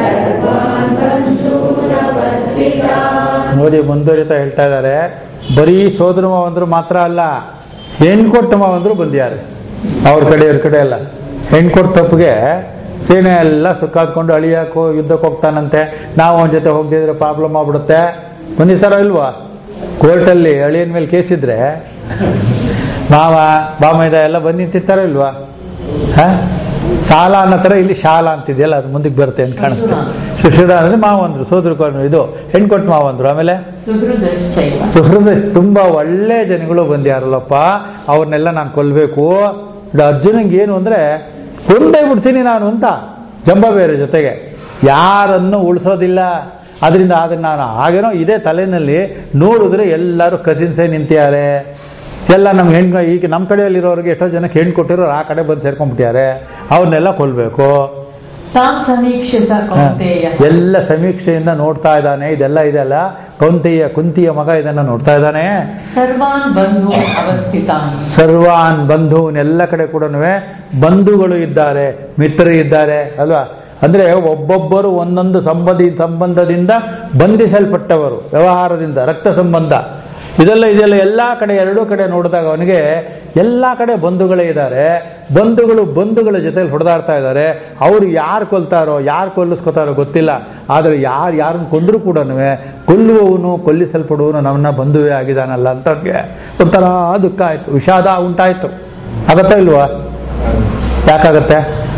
ನೋಡಿ ಮುಂದುವರಿತಾ ಹೇಳ್ತಾ ಇದ್ದಾರೆ ಬರೀ ಸೋದರ ಮಾವಂದ್ರು ಮಾತ್ರ ಅಲ್ಲ ಹೆಣ್ಕೊಟ್ಟ ಮಾವಂದ್ರು ಬಂದಿದ್ದಾರೆ ಅವ್ರ ಕಡೆ ಇವ್ರ ಕಡೆ ಎಲ್ಲ ಹೆಣ್ಕೊಟ್ಟ ತಪ್ಪಿಗೆ ಸೇನೆ ಎಲ್ಲ ಸುಕ್ಕಾದ್ಕೊಂಡು ಅಳಿಯಾಕೋ ಯುದ್ಧಕ್ಕೆ ಹೋಗ್ತಾನಂತೆ ನಾವು ಅವನ ಜೊತೆ ಹೋಗದಿದ್ರೆ ಪ್ರಾಬ್ಲಮ್ ಆಗ್ಬಿಡುತ್ತೆ ಬಂದಿರ್ತಾರೋ ಇಲ್ವಾ ಕೋರ್ಟಲ್ಲಿ ಅಳಿಯನ ಮೇಲೆ ಕೇಸಿದ್ರೆ ಮಾವ ಬಾಮೈದ ಎಲ್ಲ ಬಂದು ನಿಂತಿರ್ತಾರೋ ಇಲ್ವಾ ಹ ಸಾಲ ಅನ್ನೋ ಥರ ಇಲ್ಲಿ ಶಾಲ ಅಂತಿದೆಯಲ್ಲ ಅದು ಮುಂದಕ್ಕೆ ಬರುತ್ತೆ ಅಂತ ಕಾಣುತ್ತೆ ಸುಶೀಲ ಅಂದ್ರೆ ಮಾವಂದ್ರು ಸೋದರ ಕೊಡ್ನು ಇದು ಹೆಣ್ಕೊಟ್ಟು ಮಾವಂದ್ರು ಆಮೇಲೆ सुहृदश्चैव ಸುಹೃದ ತುಂಬಾ ಒಳ್ಳೆ ಜನಗಳು ಬಂದ್ಯಾರಲ್ಲಪ್ಪ ಅವ್ರನ್ನೆಲ್ಲ ನಾನು ಕೊಲ್ಬೇಕು ಇದು ಅರ್ಜುನಂಗೆ ಏನು ಅಂದ್ರೆ ಕೊಂಡೇ ಬಿಡ್ತೀನಿ ನಾನು ಅಂತ ಜಂಬ ಬೇರೆ ಜೊತೆಗೆ ಯಾರನ್ನು ಉಳಿಸೋದಿಲ್ಲ ಅದರಿಂದ ಅದನ್ನ ನಾನು ಹಾಗೇನೋ ಇದೇ ತಲೆನಲ್ಲಿ ನೋಡಿದ್ರೆ ಎಲ್ಲರೂ ಕಸಿನ್ಸೇ ನಿಂತಿದ್ದಾರೆ ಎಲ್ಲ ನಮ್ಗೆ ಹೆಣ್ಣು ಈಗ ನಮ್ಮ ಕಡೆಯಲ್ಲಿರೋರಿಗೆ ಎಷ್ಟೋ ಜನಕ್ಕೆ ಹೆಣ್ಣು ಕೊಟ್ಟಿರೋರು ಆ ಕಡೆ ಬಂದು ಸೇರ್ಕೊಂಡ್ಬಿಟ್ಟಿದ್ದಾರೆ ಅವ್ರನ್ನೆಲ್ಲ ಕೊಲ್ಬೇಕು तान् समीक्ष्य स कौन्तेयः ಎಲ್ಲ ಸಮೀಕ್ಷೆಯಿಂದ ನೋಡ್ತಾ ಇದ್ದಾನೆ ಇದೆಲ್ಲ ಇದೆಲ್ಲ ಕೌಂತೆಯ ಕುಂತಿಯ ಮಗ ಇದನ್ನ ನೋಡ್ತಾ ಇದ್ದಾನೆ सर्वान् बन्धून् अवस्थितान् ಸರ್ವಾನ್ ಬಂಧುವನ್ ಎಲ್ಲ ಕಡೆ ಕೂಡ ಬಂಧುಗಳು ಇದ್ದಾರೆ ಮಿತ್ರರು ಇದ್ದಾರೆ ಅಲ್ವಾ ಅಂದ್ರೆ ಒಬ್ಬೊಬ್ಬರು ಒಂದೊಂದು ಸಂಬಂಧಿ ಸಂಬಂಧದಿಂದ ಬಂಧಿಸಲ್ಪಟ್ಟವರು ವ್ಯವಹಾರದಿಂದ ರಕ್ತ ಸಂಬಂಧ ಇದೆಲ್ಲ ಇದೆಲ್ಲ ಎಲ್ಲ ಕಡೆ ಎರಡೂ ಕಡೆ ನೋಡಿದಾಗ ಅವನಿಗೆ ಎಲ್ಲ ಕಡೆ ಬಂಧುಗಳೇ ಇದ್ದಾರೆ ಬಂಧುಗಳು ಬಂಧುಗಳ ಜೊತೆಲಿ ಹೊಡೆದಾಡ್ತಾ ಇದ್ದಾರೆ ಅವರು ಯಾರು ಕೊಲ್ತಾರೋ ಯಾರು ಕೊಲ್ಲಿಸ್ಕೊತಾರೋ ಗೊತ್ತಿಲ್ಲ ಆದರೆ ಯಾರು ಯಾರನ್ನು ಕೊಂದರೂ ಕೂಡ ಕೊಲ್ಲುವವನು ಕೊಲ್ಲಿಸಲ್ಪಡುವವನು ನಮ್ಮನ್ನ ಬಂಧುವೇ ಆಗಿದಾನಲ್ಲ ಅಂತ ಅವ್ನಿಗೆ ಒಂಥರ ದುಃಖ ಆಯ್ತು ವಿಷಾದ ಉಂಟಾಯ್ತು ಆಗತ್ತಾ ಇಲ್ವಾ ಯಾಕಾಗತ್ತೆ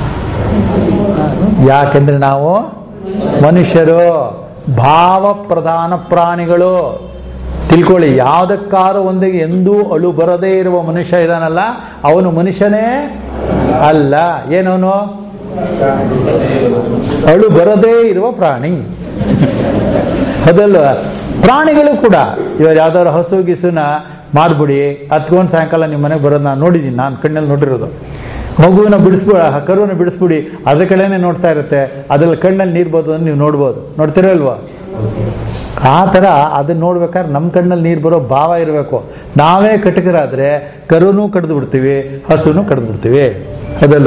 ಯಾಕೆಂದ್ರೆ ನಾವು ಮನುಷ್ಯರು ಭಾವ ಪ್ರಧಾನ ಪ್ರಾಣಿಗಳು ತಿಳ್ಕೊಳ್ಳಿ ಯಾವುದಕ್ಕಾರು ಒಂದಿಗೆ ಎಂದೂ ಅಳು ಬರದೇ ಇರುವ ಮನುಷ್ಯ ಇದಾನಲ್ಲ ಅವನು ಮನುಷ್ಯನೇ ಅಲ್ಲ ಏನವನು ಅಳು ಬರದೇ ಇರುವ ಪ್ರಾಣಿ ಅದಲ್ವ ಪ್ರಾಣಿಗಳು ಕೂಡ ಇವಾಗ ಯಾವ್ದಾದ್ರು ಹಸು ಗಿಸುನ ಮಾಡ್ಬಿಡಿ ಹತ್ಕೊಂಡು ಸಾಯಂಕಾಲ ನಿಮ್ಮ ಮನೆಗೆ ಬರೋದು ನಾನು ನೋಡಿದ್ದೀನಿ ನಾನು ಕಣ್ಣಲ್ಲಿ ನೋಡಿರೋದು ಮಗುವಿನ ಬಿಡಿಸ್ಬಿಡ ಕರುವನ್ನ ಬಿಡಿಸ್ಬಿಡಿ ಅದ್ರ ಕಡೆನೇ ನೋಡ್ತಾ ಇರುತ್ತೆ ಅದ್ರಲ್ಲಿ ಕಣ್ಣಲ್ಲಿ ನೀರು ಬೋದು ನೀವು ನೋಡ್ಬೋದು ನೋಡ್ತಿರಲ್ವಾ ಆ ಥರ ಅದನ್ನ ನೋಡ್ಬೇಕಾದ್ರೆ ನಮ್ಮ ಕಣ್ಣಲ್ಲಿ ನೀರು ಬರೋ ಭಾವ ಇರಬೇಕು ನಾವೇ ಕಟಕರಾದ್ರೆ ಕರುನೂ ಕಡ್ದು ಬಿಡ್ತೀವಿ ಹಸುನೂ ಕಡ್ದು ಬಿಡ್ತೀವಿ ಅದಲ್ಲ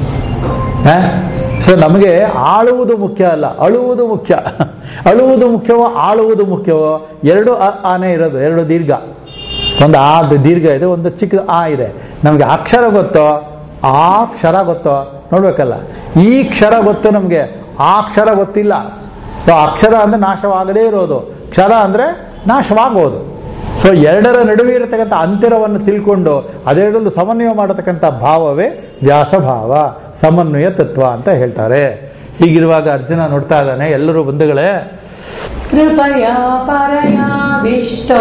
ಸೊ ನಮಗೆ ಆಳುವುದು ಮುಖ್ಯ ಅಲ್ಲ ಅಳುವುದು ಮುಖ್ಯ ಅಳುವುದು ಮುಖ್ಯವೋ ಆಳುವುದು ಮುಖ್ಯವೋ ಎರಡು ಅ- ಆನೆ ಇರೋದು ಎರಡು ದೀರ್ಘ ಒಂದು ಆ ದೀರ್ಘ ಇದೆ ಒಂದು ಚಿಕ್ಕ ಆ ಇದೆ ನಮಗೆ ಅಕ್ಷರ ಗೊತ್ತೋ ಆ ಕ್ಷರ ಗೊತ್ತೋ ನೋಡ್ಬೇಕಲ್ಲ ಈ ಕ್ಷರ ಗೊತ್ತು ನಮಗೆ ಆ ಅಕ್ಷರ ಗೊತ್ತಿಲ್ಲ ಸೊ ಅಕ್ಷರ ಅಂದ್ರೆ ನಾಶವಾಗದೇ ಇರೋದು ಕ್ಷರ ಅಂದ್ರೆ ನಾಶವಾಗೋದು ಸೊ ಎರಡರ ನಡುವೆ ಇರತಕ್ಕಂಥ ಅಂತರವನ್ನು ತಿಳ್ಕೊಂಡು ಅದೆರಡಲ್ಲೂ ಸಮನ್ವಯ ಮಾಡತಕ್ಕಂಥ ಭಾವವೇ ವ್ಯಾಸಭಾವ ಸಮನ್ವಯ ತತ್ವ ಅಂತ ಹೇಳ್ತಾರೆ ಹೀಗಿರುವಾಗ ಅರ್ಜುನ ನೋಡ್ತಾ ಇದ್ದಾನೆ ಎಲ್ಲರೂ ಬಂಧುಗಳೇ कृपया परयाविष्टो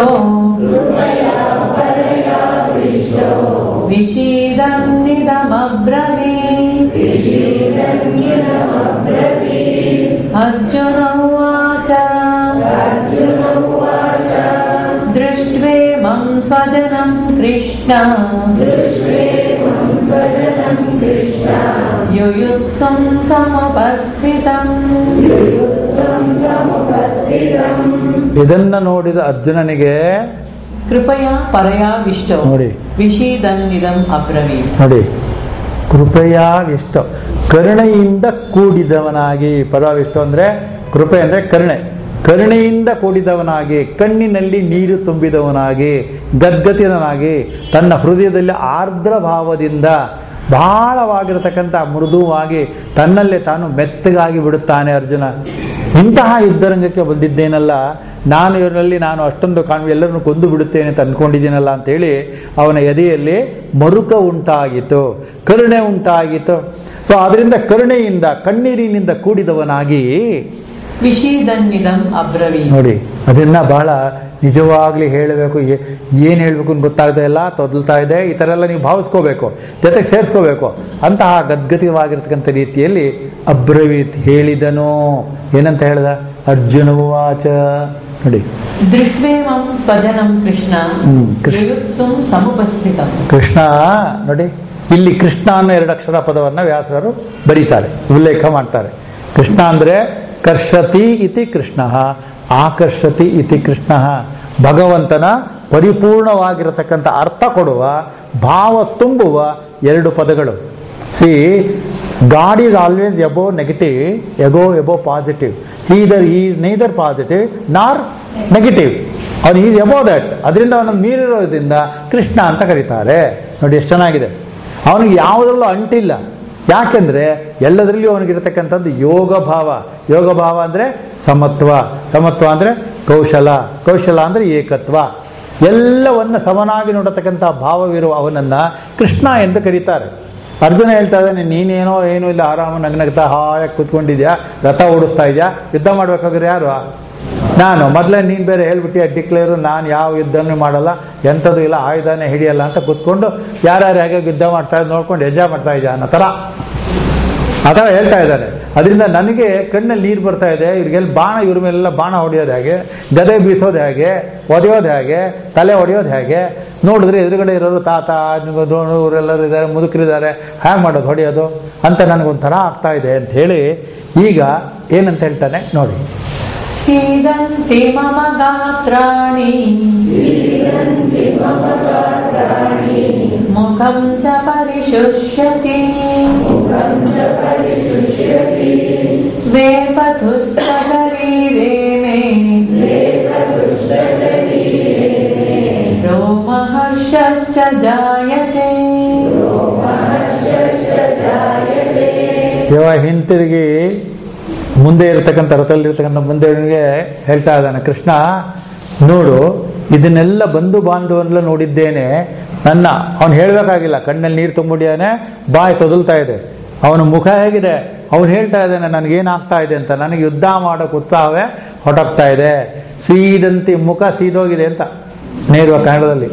विषीदन्निदमब्रवीत् अर्जुन उवाच दृष्ट्वेमं स्वजनं कृष्ण युयुत्सुं समुपस्थितम् ಇದನ್ನ ನೋಡಿದ ಅರ್ಜುನನಿಗೆ कृपया परयाविष्टो ನೋಡಿ. विषीदन्निदम् अब्रवीत् ನೋಡಿ ಕೃಪೆಯಾವಿಷ್ಟು ಕರುಣೆಯಿಂದ ಕೂಡಿದವನಾಗಿ ಪರವಾಗಿಷ್ಟು ಅಂದ್ರೆ ಕೃಪೆ ಅಂದ್ರೆ ಕರುಣೆ ಕರುಣೆಯಿಂದ ಕೂಡಿದವನಾಗಿ ಕಣ್ಣಿನಲ್ಲಿ ನೀರು ತುಂಬಿದವನಾಗಿ ಗದ್ಗತಿದನಾಗಿ ತನ್ನ ಹೃದಯದಲ್ಲಿ ಆರ್ದ್ರ ಭಾವದಿಂದ ಬಹಳವಾಗಿರತಕ್ಕಂಥ ಮೃದುವಾಗಿ ತನ್ನಲ್ಲೇ ತಾನು ಮೆತ್ತಗಾಗಿ ಬಿಡುತ್ತಾನೆ ಅರ್ಜುನ ಇಂತಹ ಯುದ್ಧರಂಗಕ್ಕೆ ಬಂದಿದ್ದೇನಲ್ಲ ನಾನು ಇವರಲ್ಲಿ ನಾನು ಅಷ್ಟೊಂದು ಕಾಣು ಎಲ್ಲರನ್ನು ಕೊಂದು ಬಿಡುತ್ತೇನೆ ಅಂತ ಅನ್ಕೊಂಡಿದ್ದೀನಲ್ಲ ಅಂತೇಳಿ ಅವನ ಎದೆಯಲ್ಲಿ ಮರುಕ ಉಂಟಾಗಿತ್ತು ಕರುಣೆ ಉಂಟಾಗಿತ್ತು ಸೊ ಅದರಿಂದ ಕರುಣೆಯಿಂದ ಕಣ್ಣೀರಿನಿಂದ ಕೂಡಿದವನಾಗಿ ವಿಷೀದನ್ನಿದಂ ಅಬ್ರವೀತ್ ನೋಡಿ ಅದನ್ನ ಬಹಳ ನಿಜವಾಗ್ಲಿ ಹೇಳಬೇಕು ಏನು ಹೇಳಬೇಕು ಅಂತ ಗೊತ್ತಾಗದೆ ಎಲ್ಲ ತೊದಲ್ತಾ ಇದೆ ಈ ಥರ ಎಲ್ಲ ನೀವು ಭಾವಿಸ್ಕೋಬೇಕು ಜೊತೆಗೆ ಸೇರಿಸ್ಕೋಬೇಕು ಅಂತಹ ಗದ್ಗತಿವಾಗಿರ್ತಕ್ಕಂಥ ರೀತಿಯಲ್ಲಿ ಅಬ್ರವೀತ್ ಹೇಳಿದನು ಏನಂತ ಹೇಳ್ದ ಅರ್ಜುನ ವಾಚ ನೋಡಿ ದೃಷ್ಟ್ವೇಮಂ ಸ್ವಜನಂ ಕೃಷ್ಣ ಹ್ಮ್, ಕೃಷ್ಣ. ಯುಯುತ್ಸುಂ ಸಮುಪಸ್ಥಿತಂ ಕೃಷ್ಣ ನೋಡಿ ಇಲ್ಲಿ ಕೃಷ್ಣ ಅನ್ನೋ ಎರಡು ಅಕ್ಷರ ಪದವನ್ನ ವ್ಯಾಸರು ಬರೀತಾರೆ ಉಲ್ಲೇಖ ಮಾಡ್ತಾರೆ ಕೃಷ್ಣ ಅಂದ್ರೆ ಕರ್ಷತಿ ಇತಿ ಕೃಷ್ಣ ಆಕರ್ಷತಿ ಇತಿ ಕೃಷ್ಣ ಭಗವಂತನ ಪರಿಪೂರ್ಣವಾಗಿರತಕ್ಕಂಥ ಅರ್ಥ ಕೊಡುವ ಭಾವ ತುಂಬುವ ಎರಡು ಪದಗಳು see God is always above negative ego above positive either is neither positive nor negative ಅವನು ಈಸ್ ಎಬೋ ದಟ್ ಅದರಿಂದ ಅವನನ್ನು ಮೀರಿರೋದ್ರಿಂದ ಕೃಷ್ಣ ಅಂತ ಕರೀತಾರೆ ನೋಡಿ ಎಷ್ಟು ಚೆನ್ನಾಗಿದೆ ಅವನಿಗೆ ಯಾವುದರಲ್ಲೂ ಅಂಟಿಲ್ಲ ಯಾಕೆಂದ್ರೆ ಎಲ್ಲದರಲ್ಲಿಯೂ ಅವನಿಗಿರತಕ್ಕಂಥದ್ದು ಯೋಗ ಭಾವ ಯೋಗ ಭಾವ ಅಂದ್ರೆ ಸಮತ್ವ ಸಮತ್ವ ಅಂದ್ರೆ ಕೌಶಲ ಕೌಶಲ ಅಂದ್ರೆ ಏಕತ್ವ ಎಲ್ಲವನ್ನ ಸಮನಾಗಿ ನೋಡತಕ್ಕಂಥ ಭಾವವಿರುವ ಅವನನ್ನ ಕೃಷ್ಣ ಎಂದು ಕರೀತಾರೆ ಅರ್ಜುನ ಹೇಳ್ತಾ ಇದ್ದಾನೆ ನೀನೇನೋ ಏನೂ ಇಲ್ಲ ಆರಾಮ ನಗ್ನಗ್ತಾ ಹಾಯಾಗಿ ಕೂತ್ಕೊಂಡಿದ್ಯಾ ರಥ ಓಡಿಸ್ತಾ ಇದೆಯಾ ಯುದ್ಧ ಮಾಡ್ಬೇಕಾದ್ರೆ ಯಾರು ನಾನು ಮೊದಲೇ ನೀನು ಬೇರೆ ಹೇಳ್ಬಿಟ್ಟಿಯ ಡಿಕ್ಲೇರು ನಾನು ಯಾವ ಯುದ್ಧನೂ ಮಾಡಲ್ಲ ಎಂಥದ್ದು ಇಲ್ಲ ಆಯುಧನೇ ಹಿಡಿಯಲ್ಲ ಅಂತ ಕೂತ್ಕೊಂಡು ಯಾರ್ಯಾರು ಹೇಗೆ ಯುದ್ಧ ಮಾಡ್ತಾ ಇದ್ದು ನೋಡ್ಕೊಂಡು ಎಂಜಾಯ್ ಮಾಡ್ತಾ ಇದೆಯಾ ಅನ್ನೋ ಥರ ಆ ಥರ ಹೇಳ್ತಾ ಇದ್ದಾರೆ ಅದರಿಂದ ನನಗೆ ಕಣ್ಣಲ್ಲಿ ನೀರು ಬರ್ತಾ ಇದೆ ಇವ್ರಿಗೆಲ್ಲ ಬಾಣ ಇವ್ರ ಮೇಲೆಲ್ಲ ಬಾಣ ಹೊಡೆಯೋದು ಹೇಗೆ ಗದೆ ಬೀಸೋದು ಹೇಗೆ ಒಡೆಯೋದು ಹೇಗೆ ತಲೆ ಹೊಡೆಯೋದು ಹೇಗೆ ನೋಡಿದ್ರೆ ಎದುರುಗಡೆ ಇರೋರು ತಾತ ಇವರೆಲ್ಲರೂ ಇದ್ದಾರೆ ಮುದುಕರಿದ್ದಾರೆ ಹ್ಯಾಂಗ್ ಮಾಡೋದು ಹೊಡೆಯೋದು ಅಂತ ನನಗೊಂಥರ ಆಗ್ತಾ ಇದೆ ಅಂತ ಹೇಳಿ ಈಗ ಏನಂತ ಹೇಳ್ತಾನೆ ನೋಡಿ सीदन्ति मम गात्राणि मुखं च परिशुष्यति वेपथुश्च शरीरे मे रोमहर्षश्च जायते ಇವ ಹಿಂತಿರುಗಿ ಮುಂದೆ ಇರತಕ್ಕಂಥ ರಥದಲ್ಲಿರ್ತಕ್ಕಂಥ ಮುಂದೆಯವನಿಗೆ ಹೇಳ್ತಾ ಇದ್ದಾನೆ ಕೃಷ್ಣ ನೋಡು ಇದನ್ನೆಲ್ಲ ಬಂಧು ಬಾಂಧವನ್ನೆಲ್ಲ ನೋಡಿದ್ದೇನೆ ನನ್ನ ಅವನು ಹೇಳಬೇಕಾಗಿಲ್ಲ ಕಣ್ಣಲ್ಲಿ ನೀರು ತುಂಬಿಡಿಯಾನೆ ಬಾಯಿ ತೊದಲ್ತಾ ಇದೆ ಅವನ ಮುಖ ಹೇಗಿದೆ ಅವ್ನು ಹೇಳ್ತಾ ಇದ್ದಾನೆ ನನಗೇನಾಗ್ತಾ ಇದೆ ಅಂತ ನನಗೆ ಯುದ್ಧ ಮಾಡೋಕೆ ಉತ್ಸಾಹವೇ ಹೊಟಕ್ತಾ ಇದೆ ಸೀದಂತಿ ಮುಖ ಸೀದೋಗಿದೆ ಅಂತ ನೇರುವ ಕನ್ನಡದಲ್ಲಿ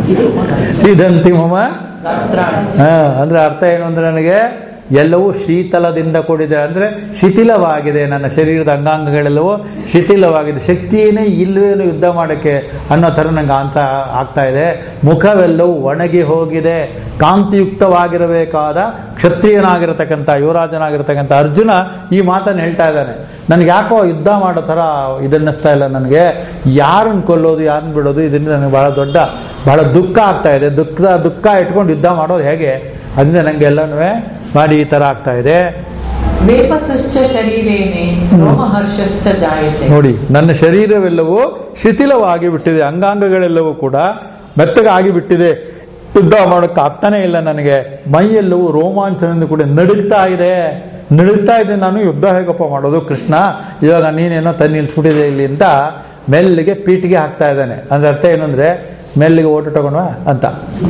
ಸೀದಂತಿ ಮಮ गात्राणि ಹಾ ಅಂದ್ರೆ ಅರ್ಥ ಏನು ಅಂದ್ರೆ ನನಗೆ ಎಲ್ಲವೂ ಶೀತಲದಿಂದ ಕೂಡಿದೆ ಅಂದ್ರೆ ಶಿಥಿಲವಾಗಿದೆ ನನ್ನ ಶರೀರದ ಅಂಗಾಂಗಗಳೆಲ್ಲವೂ ಶಿಥಿಲವಾಗಿದೆ ಶಕ್ತಿಯೇನೇ ಇಲ್ವೇನು ಯುದ್ಧ ಮಾಡಕ್ಕೆ ಅನ್ನೋ ಥರ ನಂಗೆ ಅಂತ ಆಗ್ತಾ ಇದೆ ಮುಖವೆಲ್ಲವೂ ಒಣಗಿ ಹೋಗಿದೆ ಕಾಂತಿಯುಕ್ತವಾಗಿರಬೇಕಾದ ಕ್ಷತ್ರಿಯನಾಗಿರತಕ್ಕಂಥ ಯುವರಾಜನಾಗಿರತಕ್ಕಂಥ ಅರ್ಜುನ ಈ ಮಾತನ್ನು ಹೇಳ್ತಾ ಇದ್ದಾನೆ ನನಗೆ ಯಾಕೋ ಯುದ್ಧ ಮಾಡೋ ಥರ ಇದನ್ನಿಸ್ತಾ ಇಲ್ಲ ನನಗೆ ಯಾರನ್ನ ಕೊಲ್ಲೋದು ಯಾರನ್ನ ಬಿಡೋದು ಇದರಿಂದ ನನಗೆ ಬಹಳ ದೊಡ್ಡ ಬಹಳ ದುಃಖ ಆಗ್ತಾ ಇದೆ ದುಃಖದ ದುಃಖ ಇಟ್ಕೊಂಡು ಯುದ್ಧ ಮಾಡೋದು ಹೇಗೆ ಅದರಿಂದ ನನಗೆ ಎಲ್ಲನೂ ಮಾಡಿ ಈ ಥರ ಆಗ್ತಾ ಇದೆ वेपथुश्च शरीरे मे रोमहर्षश्च जायते ನೋಡಿ ನನ್ನ ಶರೀರವೆಲ್ಲವೂ ಶಿಥಿಲವಾಗಿ ಬಿಟ್ಟಿದೆ ಅಂಗಾಂಗಗಳೆಲ್ಲವೂ ಕೂಡ ಮೆತ್ತಗಾಗಿ ಬಿಟ್ಟಿದೆ ಯುದ್ಧ ಮಾಡೋಕ್ಕೆ ಆಗ್ತಾನೆ ಇಲ್ಲ ನನಗೆ ಮೈಯೆಲ್ಲವೂ ರೋಮಾಂಚನದಿಂದ ಕೂಡ ನಡುಗ್ತಾ ಇದೆ ನಡುಗ್ತಾ ಇದೆ ನಾನು ಯುದ್ಧ ಹೇಗಪ್ಪ ಮಾಡೋದು ಕೃಷ್ಣ ಇವಾಗ ನೀನೇನೋ ತಂದು ನಿಲ್ಸ್ಬಿಟ್ಟಿದೆ ಇಲ್ಲಿ ಅಂತ ಮೆಲ್ಲಿಗೆ ಪೀಟಿಗೆ ಹಾಕ್ತಾ ಇದ್ದಾನೆ ಅಂದ್ರೆ ಅರ್ಥ ಏನು ಅಂದ್ರೆ ಮೆಲ್ಲಿಗೆ ಓಟ ತಗೊಂಡ್ವಾ ಅಂತ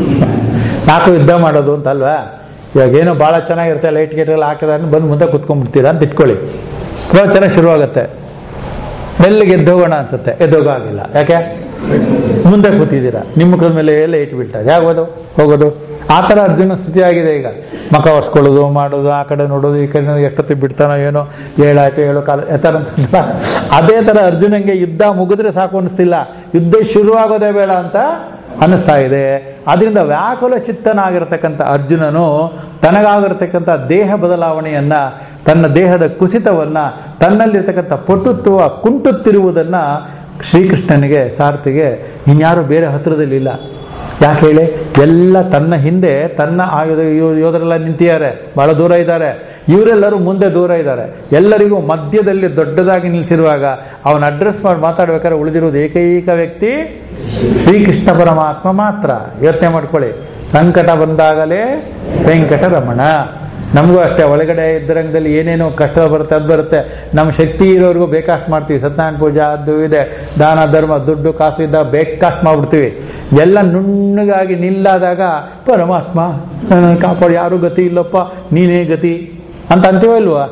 ಸಾಕು ಯುದ್ಧ ಮಾಡೋದು ಅಂತ ಅಲ್ವಾ ಇವಾಗ ಏನೋ ಭಾಳ ಚೆನ್ನಾಗಿರುತ್ತೆ ಲೈಟ್ ಗೇಟ್ ಎಲ್ಲ ಹಾಕಿದಾರೆ ಬಂದು ಮುಂದೆ ಕುತ್ಕೊಂಡ್ಬಿಡ್ತೀರಾ ಅಂತ ಇಟ್ಕೊಳ್ಳಿ ಭಾಳ ಚೆನ್ನಾಗಿ ಶುರುವಾಗುತ್ತೆ ಮೆಲ್ಲಿಗೆ ಎದ್ದೋಗೋಣ ಅನ್ಸುತ್ತೆ ಎದ್ದೋಗಾಗಿಲ್ಲ ಯಾಕೆ ಮುಂದೆ ಕೂತಿದ್ದೀರಾ ನಿಮ್ಮ ಮುಖದ ಮೇಲೆ ಎಲ್ಲ ಇಟ್ಟು ಬೀಳ್ತಾರೆ ಯಾಗೋದು ಹೋಗೋದು ಆ ಥರ ಅರ್ಜುನ ಸ್ಥಿತಿ ಆಗಿದೆ ಈಗ ಮಕ ಒರ್ಸ್ಕೊಳ್ಳೋದು ಮಾಡೋದು ಆ ಕಡೆ ನೋಡೋದು ಈ ಕಡೆ ನೋಡೋದು, ಎಷ್ಟೊತ್ತಿಗೆ ಬಿಡ್ತಾನೋ ಏನೋ ಏಳಾಯ್ತು ಏಳು ಕಾಲ ಆ ಥರ ಅಂತಂದ್ರಲ್ಲ, ಅದೇ ಥರ ಅರ್ಜುನಂಗೆ ಯುದ್ಧ ಮುಗಿದ್ರೆ ಸಾಕು ಅನಿಸ್ತಿಲ್ಲ ಯುದ್ಧ ಶುರುವಾಗೋದೇ ಬೇಡ ಅಂತ ಅನ್ನಿಸ್ತಾ ಇದೆ ಅದರಿಂದ ವ್ಯಾಕುಲ ಚಿತ್ತನಾಗಿರ್ತಕ್ಕಂಥ ಅರ್ಜುನನು ತನಗಾಗಿರ್ತಕ್ಕಂಥ ದೇಹ ಬದಲಾವಣೆಯನ್ನ ತನ್ನ ದೇಹದ ಕುಸಿತವನ್ನ ತನ್ನಲ್ಲಿರ್ತಕ್ಕಂಥ ಪಟುತ್ವ ಕುಂಟುತ್ತಿರುವುದನ್ನ ಶ್ರೀಕೃಷ್ಣನಿಗೆ ಸಾರಥಿಗೆ ಇನ್ಯಾರು ಬೇರೆ ಹತ್ರದಲ್ಲಿ ಇಲ್ಲ ಯಾಕೆ ಹೇಳಿ ಎಲ್ಲ ತನ್ನ ಹಿಂದೆ ತನ್ನ ಆಯುಧ ಯೋ- ಯೋಧರೆಲ್ಲ ನಿಂತಿದ್ದಾರೆ ಬಹಳ ದೂರ ಇದ್ದಾರೆ ಇವರೆಲ್ಲರೂ ಮುಂದೆ ದೂರ ಇದ್ದಾರೆ ಎಲ್ಲರಿಗೂ ಮಧ್ಯದಲ್ಲಿ ದೊಡ್ಡದಾಗಿ ನಿಲ್ಲಿಸಿರುವಾಗ ಅವನ ಅಡ್ರೆಸ್ ಮಾಡಿ ಮಾತಾಡ್ಬೇಕಾದ್ರೆ ಉಳಿದಿರುವುದು ಏಕೈಕ ವ್ಯಕ್ತಿ ಶ್ರೀಕೃಷ್ಣ ಪರಮಾತ್ಮ ಮಾತ್ರ ಯೋಚನೆ ಮಾಡ್ಕೊಳ್ಳಿ ಸಂಕಟ ಬಂದಾಗಲೇ ವೆಂಕಟರಮಣ ನಮಗೂ ಅಷ್ಟೇ ಒಳಗಡೆ ಇದ್ದರಂಗದಲ್ಲಿ ಏನೇನೋ ಕಷ್ಟ ಬರುತ್ತೆ ಅದು ಬರುತ್ತೆ ನಮ್ಮ ಶಕ್ತಿ ಇರೋರಿಗೂ ಬೇಕಾಷ್ಟು ಮಾಡ್ತೀವಿ ಸತ್ಯನಾರಾಯಣ ಪೂಜಾ ಅದು ಇದೆ ದಾನ ಧರ್ಮ ದುಡ್ಡು ಕಾಸು ಇದ್ದ ಬೇಕಾಷ್ಟು ಮಾಡ್ಬಿಡ್ತೀವಿ ಎಲ್ಲ ನುಣ್ಣಗಾಗಿ ನಿಲ್ಲಾದಾಗ ಪರಮಾತ್ಮ ನನ್ನನ್ನು ಕಾಪಾಡು ಯಾರು ಗತಿ ಇಲ್ಲಪ್ಪ ನೀನೇ ಗತಿ ಅಂತ ಅಂತೀವ ಇಲ್ವಾ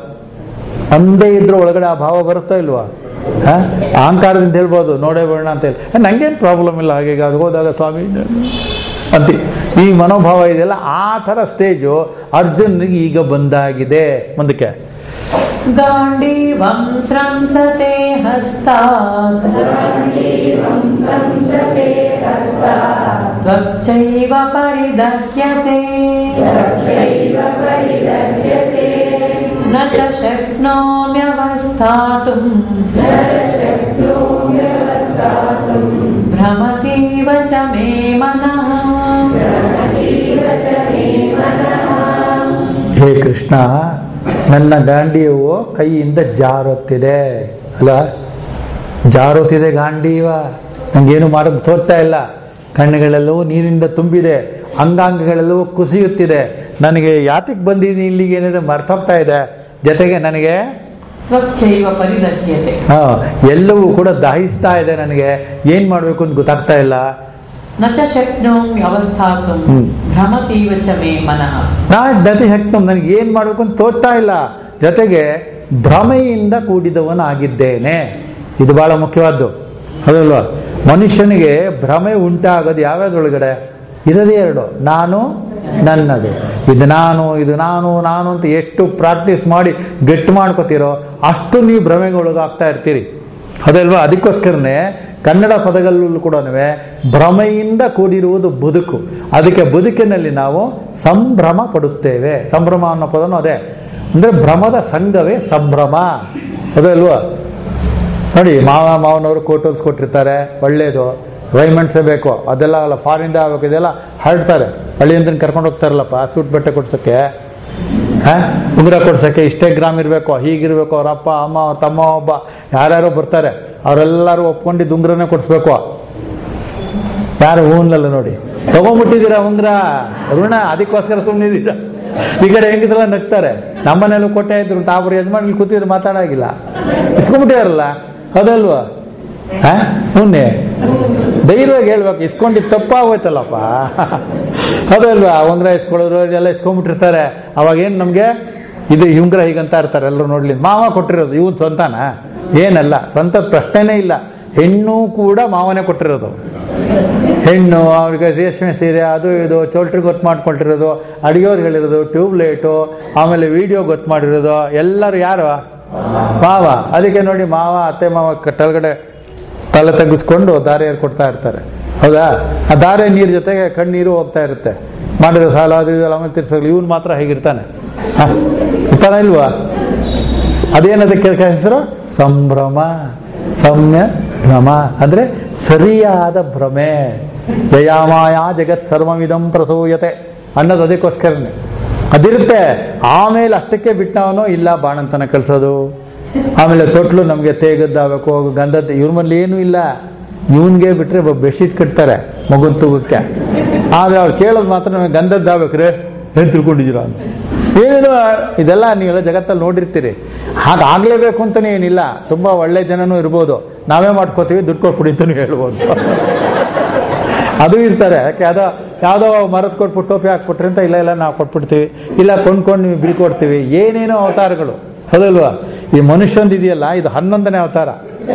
ಅಂದೇ ಇದ್ರೆ ಒಳಗಡೆ ಆ ಭಾವ ಬರುತ್ತಾ ಇಲ್ವಾ ಹ? ಅಹಂಕಾರದಿಂದ ಹೇಳ್ಬೋದು ನೋಡೇ ಬೇಡ ಅಂತ ಹೇಳಿ "ಏ, ನಂಗೇನ್ ಪ್ರಾಬ್ಲಮ್ ಇಲ್ಲ ಹಾಗೆ ಅದು ಹೋದಾಗ ಸ್ವಾಮಿ ಅಂತಿ ಈ ಮನೋಭಾವ ಇದೆಯಲ್ಲ ಆ ಥರ ಸ್ಟೇಜು ಅರ್ಜುನ್ಗೆ ಈಗ ಬಂದಾಗಿದೆ ಮುಂದಕ್ಕೆ गाण्डीवं स्रंसते हस्तात् त्वच्चैव परिदह्यते न च शक्नोम्यवस्थातुम् भ्रमतीव च मे मनः ಹೇ ಕೃಷ್ಣ ನನ್ನ ಗಾಂಡೀವು ಕೈಯಿಂದ ಜಾರುತ್ತಿದೆ ಅಲ್ಲ ಜಾರುತ್ತಿದೆ ಗಾಂಡೀವ ನಂಗೇನು ಮಾಡೋದು ತೋರ್ತಾ ಇಲ್ಲ ಕಣ್ಣುಗಳೆಲ್ಲವೂ ನೀರಿನಿಂದ ತುಂಬಿದೆ ಅಂಗಾಂಗಗಳೆಲ್ಲವೂ ಕುಸಿಯುತ್ತಿದೆ ನನಗೆ ಯಾತಕ್ಕೆ ಬಂದಿದ್ದೀನಿ ಇಲ್ಲಿಗೆ ಏನಿದೆ ಮರ್ತೋಗ್ತಾ ಇದೆ ಜೊತೆಗೆ ನನಗೆ त्वच्चैव परिदह्यते ಹಾ ಎಲ್ಲವೂ ಕೂಡ ದಹಿಸ್ತಾ ಇದೆ ನನಗೆ ಏನ್ ಮಾಡ್ಬೇಕು ಅಂತ ಗೊತ್ತಾಗ್ತಾ ಇಲ್ಲ न च शक्नोमि अवस्थातुम् ಹ್ಮ್. भ्रमतीव च मे मनः ನಾ ದತಿ ಹೆಕ್ತಮ್ ನನಗೆ ಏನ್ ಮಾಡ್ಬೇಕು ಅಂತ ತೋರ್ತಾ ಇಲ್ಲ ಜೊತೆಗೆ ಭ್ರಮೆಯಿಂದ ಕೂಡಿದವನಾಗಿದ್ದೇನೆ ಇದು ಬಹಳ ಮುಖ್ಯವಾದ್ದು ಹೌದಲ್ವಾ ಮನುಷ್ಯನಿಗೆ ಭ್ರಮೆ ಉಂಟಾಗೋದು ಯಾವ್ಯಾವ್ದೊಳಗಡೆ ಇರೋದೇ ಎರಡು ನಾನು ನನ್ನದು ಇದು ನಾನು ಇದು ನಾನು ನಾನು ಅಂತ ಎಷ್ಟು ಪ್ರಾಕ್ಟೀಸ್ ಮಾಡಿ ಗಟ್ಟಿ ಮಾಡ್ಕೋತೀರೋ ಅಷ್ಟು ನೀವು ಭ್ರಮೆಗೆ ಒಳಗಾಗ್ತಾ ಇರ್ತೀರಿ ಅದಲ್ವಾ ಅದಕ್ಕೋಸ್ಕರನೇ ಕನ್ನಡ ಪದಗಳಲ್ಲೂ ಕೂಡ ಭ್ರಮೆಯಿಂದ ಕೂಡಿರುವುದು ಬದುಕು ಅದಕ್ಕೆ ಬದುಕಿನಲ್ಲಿ ನಾವು ಸಂಭ್ರಮ ಪಡುತ್ತೇವೆ ಸಂಭ್ರಮ ಅನ್ನೋ ಪದನೂ ಅದೇ ಅಂದ್ರೆ ಭ್ರಮದ ಸಂಘವೇ ಸಂಭ್ರಮ ಅದಲ್ವಾ ನೋಡಿ ಮಾವ ಮಾವನವರು ಕೋಟಲ್ಸ್ ಕೊಟ್ಟಿರ್ತಾರೆ ಒಳ್ಳೇದು ರೈಮಂಡ್ಸೇ ಬೇಕು ಅದೆಲ್ಲ ಅಲ್ಲ ಫಾರಿಂದ ಆಗಬೇಕು ಇದೆಲ್ಲ ಹರಡ್ತಾರೆ ಹಳ್ಳಿಯಿಂದ ಕರ್ಕೊಂಡು ಹೋಗ್ತಾರಲ್ಲಪ್ಪ ಸೂಟ್ ಬಟ್ಟೆ ಕೊಡ್ಸೋಕ್ಕೆ ಹಾ ಉಂಗುರ ಕೊಡ್ಸೋಕ್ಕೆ ಇಷ್ಟೇ ಗ್ರಾಮ್ ಇರಬೇಕು ಹೀಗಿರ್ಬೇಕು ಅವ್ರ ಅಪ್ಪ ಅಮ್ಮ ಅವ್ರ ತಮ್ಮ ಒಬ್ಬ ಯಾರ್ಯಾರೋ ಬರ್ತಾರೆ ಅವರೆಲ್ಲರೂ ಒಪ್ಕೊಂಡಿದ್ದು ಉಂಗುರನೇ ಕೊಡಿಸ್ಬೇಕು ಯಾರು ಹೂನಲ್ಲ ನೋಡಿ ತಗೊಂಡ್ಬಿಟ್ಟಿದ್ದೀರಾ ಉಂಗ್ರ ಋಣ ಅದಕ್ಕೋಸ್ಕರ ಸುಮ್ಮನಿದ್ದೀರಾ ಈ ಕಡೆ ಹೆಂಗಿದ್ರಲ್ಲ ನಗ್ತಾರೆ ನಮ್ಮನೇಲೂ ಕೊಟ್ಟೆ ಇದ್ರು ತಾಬ್ರು ಯಜಮಾನ್ಲಿ ಕೂತಿದ್ರು ಮಾತಾಡಾಗಿಲ್ಲ ಇಸ್ಕೊಂಡ್ಬಿಟ್ಟಿದಾರಲ್ಲ ಅದಲ್ವಾ ಹಾ ಮುನ್ನೆ ಧೈರ್ಯವಾಗಿ ಹೇಳ್ಬೇಕು ಇಸ್ಕೊಂಡಿದ್ದು ತಪ್ಪಾಗೋಯ್ತಲ್ಲಪ್ಪ ಅದಲ್ವಾ ಉಂಗ್ರ ಇಸ್ಕೊಳ್ಳೋರು ಎಲ್ಲ ಇಸ್ಕೊಂಡ್ಬಿಟ್ಟಿರ್ತಾರೆ ಅವಾಗ ಏನು ನಮಗೆ ಇದು ಈ ಉಂಗ್ರ ಹೀಗಂತ ಇರ್ತಾರೆ ಎಲ್ಲರೂ ನೋಡ್ಲಿ ಮಾವ ಕೊಟ್ಟಿರೋದು ಇವನ್ ಸ್ವಂತನ ಏನಲ್ಲ ಸ್ವಂತದ ಪ್ರಶ್ನೆನೇ ಇಲ್ಲ ಹೆಣ್ಣು ಕೂಡ ಮಾವನೇ ಕೊಟ್ಟಿರೋದು ಹೆಣ್ಣು ಅವ್ರಿಗೆ ರೇಷ್ಮೆ ಸೀರೆ ಅದು ಇದು ಚೌಲ್ಟ್ರಿ ಗೊತ್ತು ಮಾಡ್ಕೊಳ್ತಿರೋದು ಅಡಿಗೆಯವ್ರು ಹೇಳಿರೋದು ಟ್ಯೂಬ್ಲೈಟು ಆಮೇಲೆ ವಿಡಿಯೋ ಗೊತ್ತು ಮಾಡಿರೋದು ಎಲ್ಲರೂ ಯಾರು ಮಾವ ಅದಕ್ಕೆ ನೋಡಿ ಮಾವ ಅತ್ತೆ ಮಾವ ಕ- ಕೆಳಗಡೆ ತಲೆ ತೆಗೆಸ್ಕೊಂಡು ದಾರಿ ಕೊಡ್ತಾ ಇರ್ತಾರೆ ಹೌದಾ ಆ ದಾರೆ ನೀರ್ ಜೊತೆಗೆ ಕಣ್ಣೀರು ಹೋಗ್ತಾ ಇರುತ್ತೆ ಮಾಡಿರೋ ಸಾಲ ಅದು ಇದು ಆಮೇಲೆ ತಿರ್ಸೋಗ್ಲಿ ಇವನು ಮಾತ್ರ ಹೇಗಿರ್ತಾನೆ ಹ? ಇರ್ತಾನ ಇಲ್ವಾ ಅದೇನದಕ್ಕೆ ಹೆಸರು ಸಂಭ್ರಮ ಸೌಮ್ಯ ಭ್ರಮ ಅಂದ್ರೆ ಸರಿಯಾದ ಭ್ರಮೆ ಯಯಾಮಾಯ ಜಗತ್ ಸರ್ವವಿದಂ ಪ್ರಸೂಯತೆ ಅನ್ನೋದು ಅದಕ್ಕೋಸ್ಕರನೇ ಅದಿರುತ್ತೆ ಆಮೇಲೆ ಅಷ್ಟಕ್ಕೆ ಬಿಟ್ಟವನು ಇಲ್ಲ ಬಾಣಂತನ ಕಳ್ಸೋದು ಆಮೇಲೆ ತೊಟ್ಲು ನಮಗೆ ತೇಗದ್ದಾಗಬೇಕು ಗಂಧದ ಇವ್ರ ಮನೇಲಿ ಏನೂ ಇಲ್ಲ ಇವನ್ಗೆ ಬಿಟ್ರೆ ಬೆಡ್ಶೀಟ್ ಕಟ್ತಾರೆ ಮಗುನ್ ತೂಗಕ್ಕೆ ಆದ್ರೆ ಅವ್ರು ಕೇಳೋದು ಮಾತ್ರ ನಮಗೆ ಗಂಧದ್ದಾಗ್ಬೇಕ್ರೆ ಏನ್ ತಿಳ್ಕೊಂಡಿದ್ದೀರಾ ಅಂತ ಏನೇನು ಇದೆಲ್ಲ ನೀವೆಲ್ಲ ಜಗತ್ತಲ್ಲಿ ನೋಡಿರ್ತೀರಿ ಹಾಗಾಗ್ಲೇಬೇಕು ಅಂತಾನೆ ಏನಿಲ್ಲ ತುಂಬಾ ಒಳ್ಳೆ ಜನನೂ ಇರ್ಬೋದು ನಾವೇ ಮಾಡ್ಕೋತೀವಿ ದುಡ್ಡು ಕೊಟ್ಬಿಡಿ ಅಂತಾನು ಹೇಳ್ಬೋದು ಅದು ಇರ್ತಾರೆ ಯಾಕೆ ಅದೋ ಯಾವುದೋ ಮರದ ಕೊಟ್ಬಿಟ್ಟು ಟೋಪಿ ಹಾಕ್ಬಿಟ್ರಿ ಅಂತ ಇಲ್ಲ ಇಲ್ಲ ನಾವು ಕೊಟ್ಬಿಡ್ತೀವಿ ಇಲ್ಲ ಕೊಂಡ್ಕೊಂಡು ನೀವು ಬಿಲ್ ಕೊಡ್ತೀವಿ ಏನೇನೋ ಅವತಾರಗಳು ಹೌದಲ್ವಾ ಈ ಮನುಷ್ಯಂದು ಇದೆಯಲ್ಲ ಇದು ಹನ್ನೊಂದನೇ ಅವತಾರ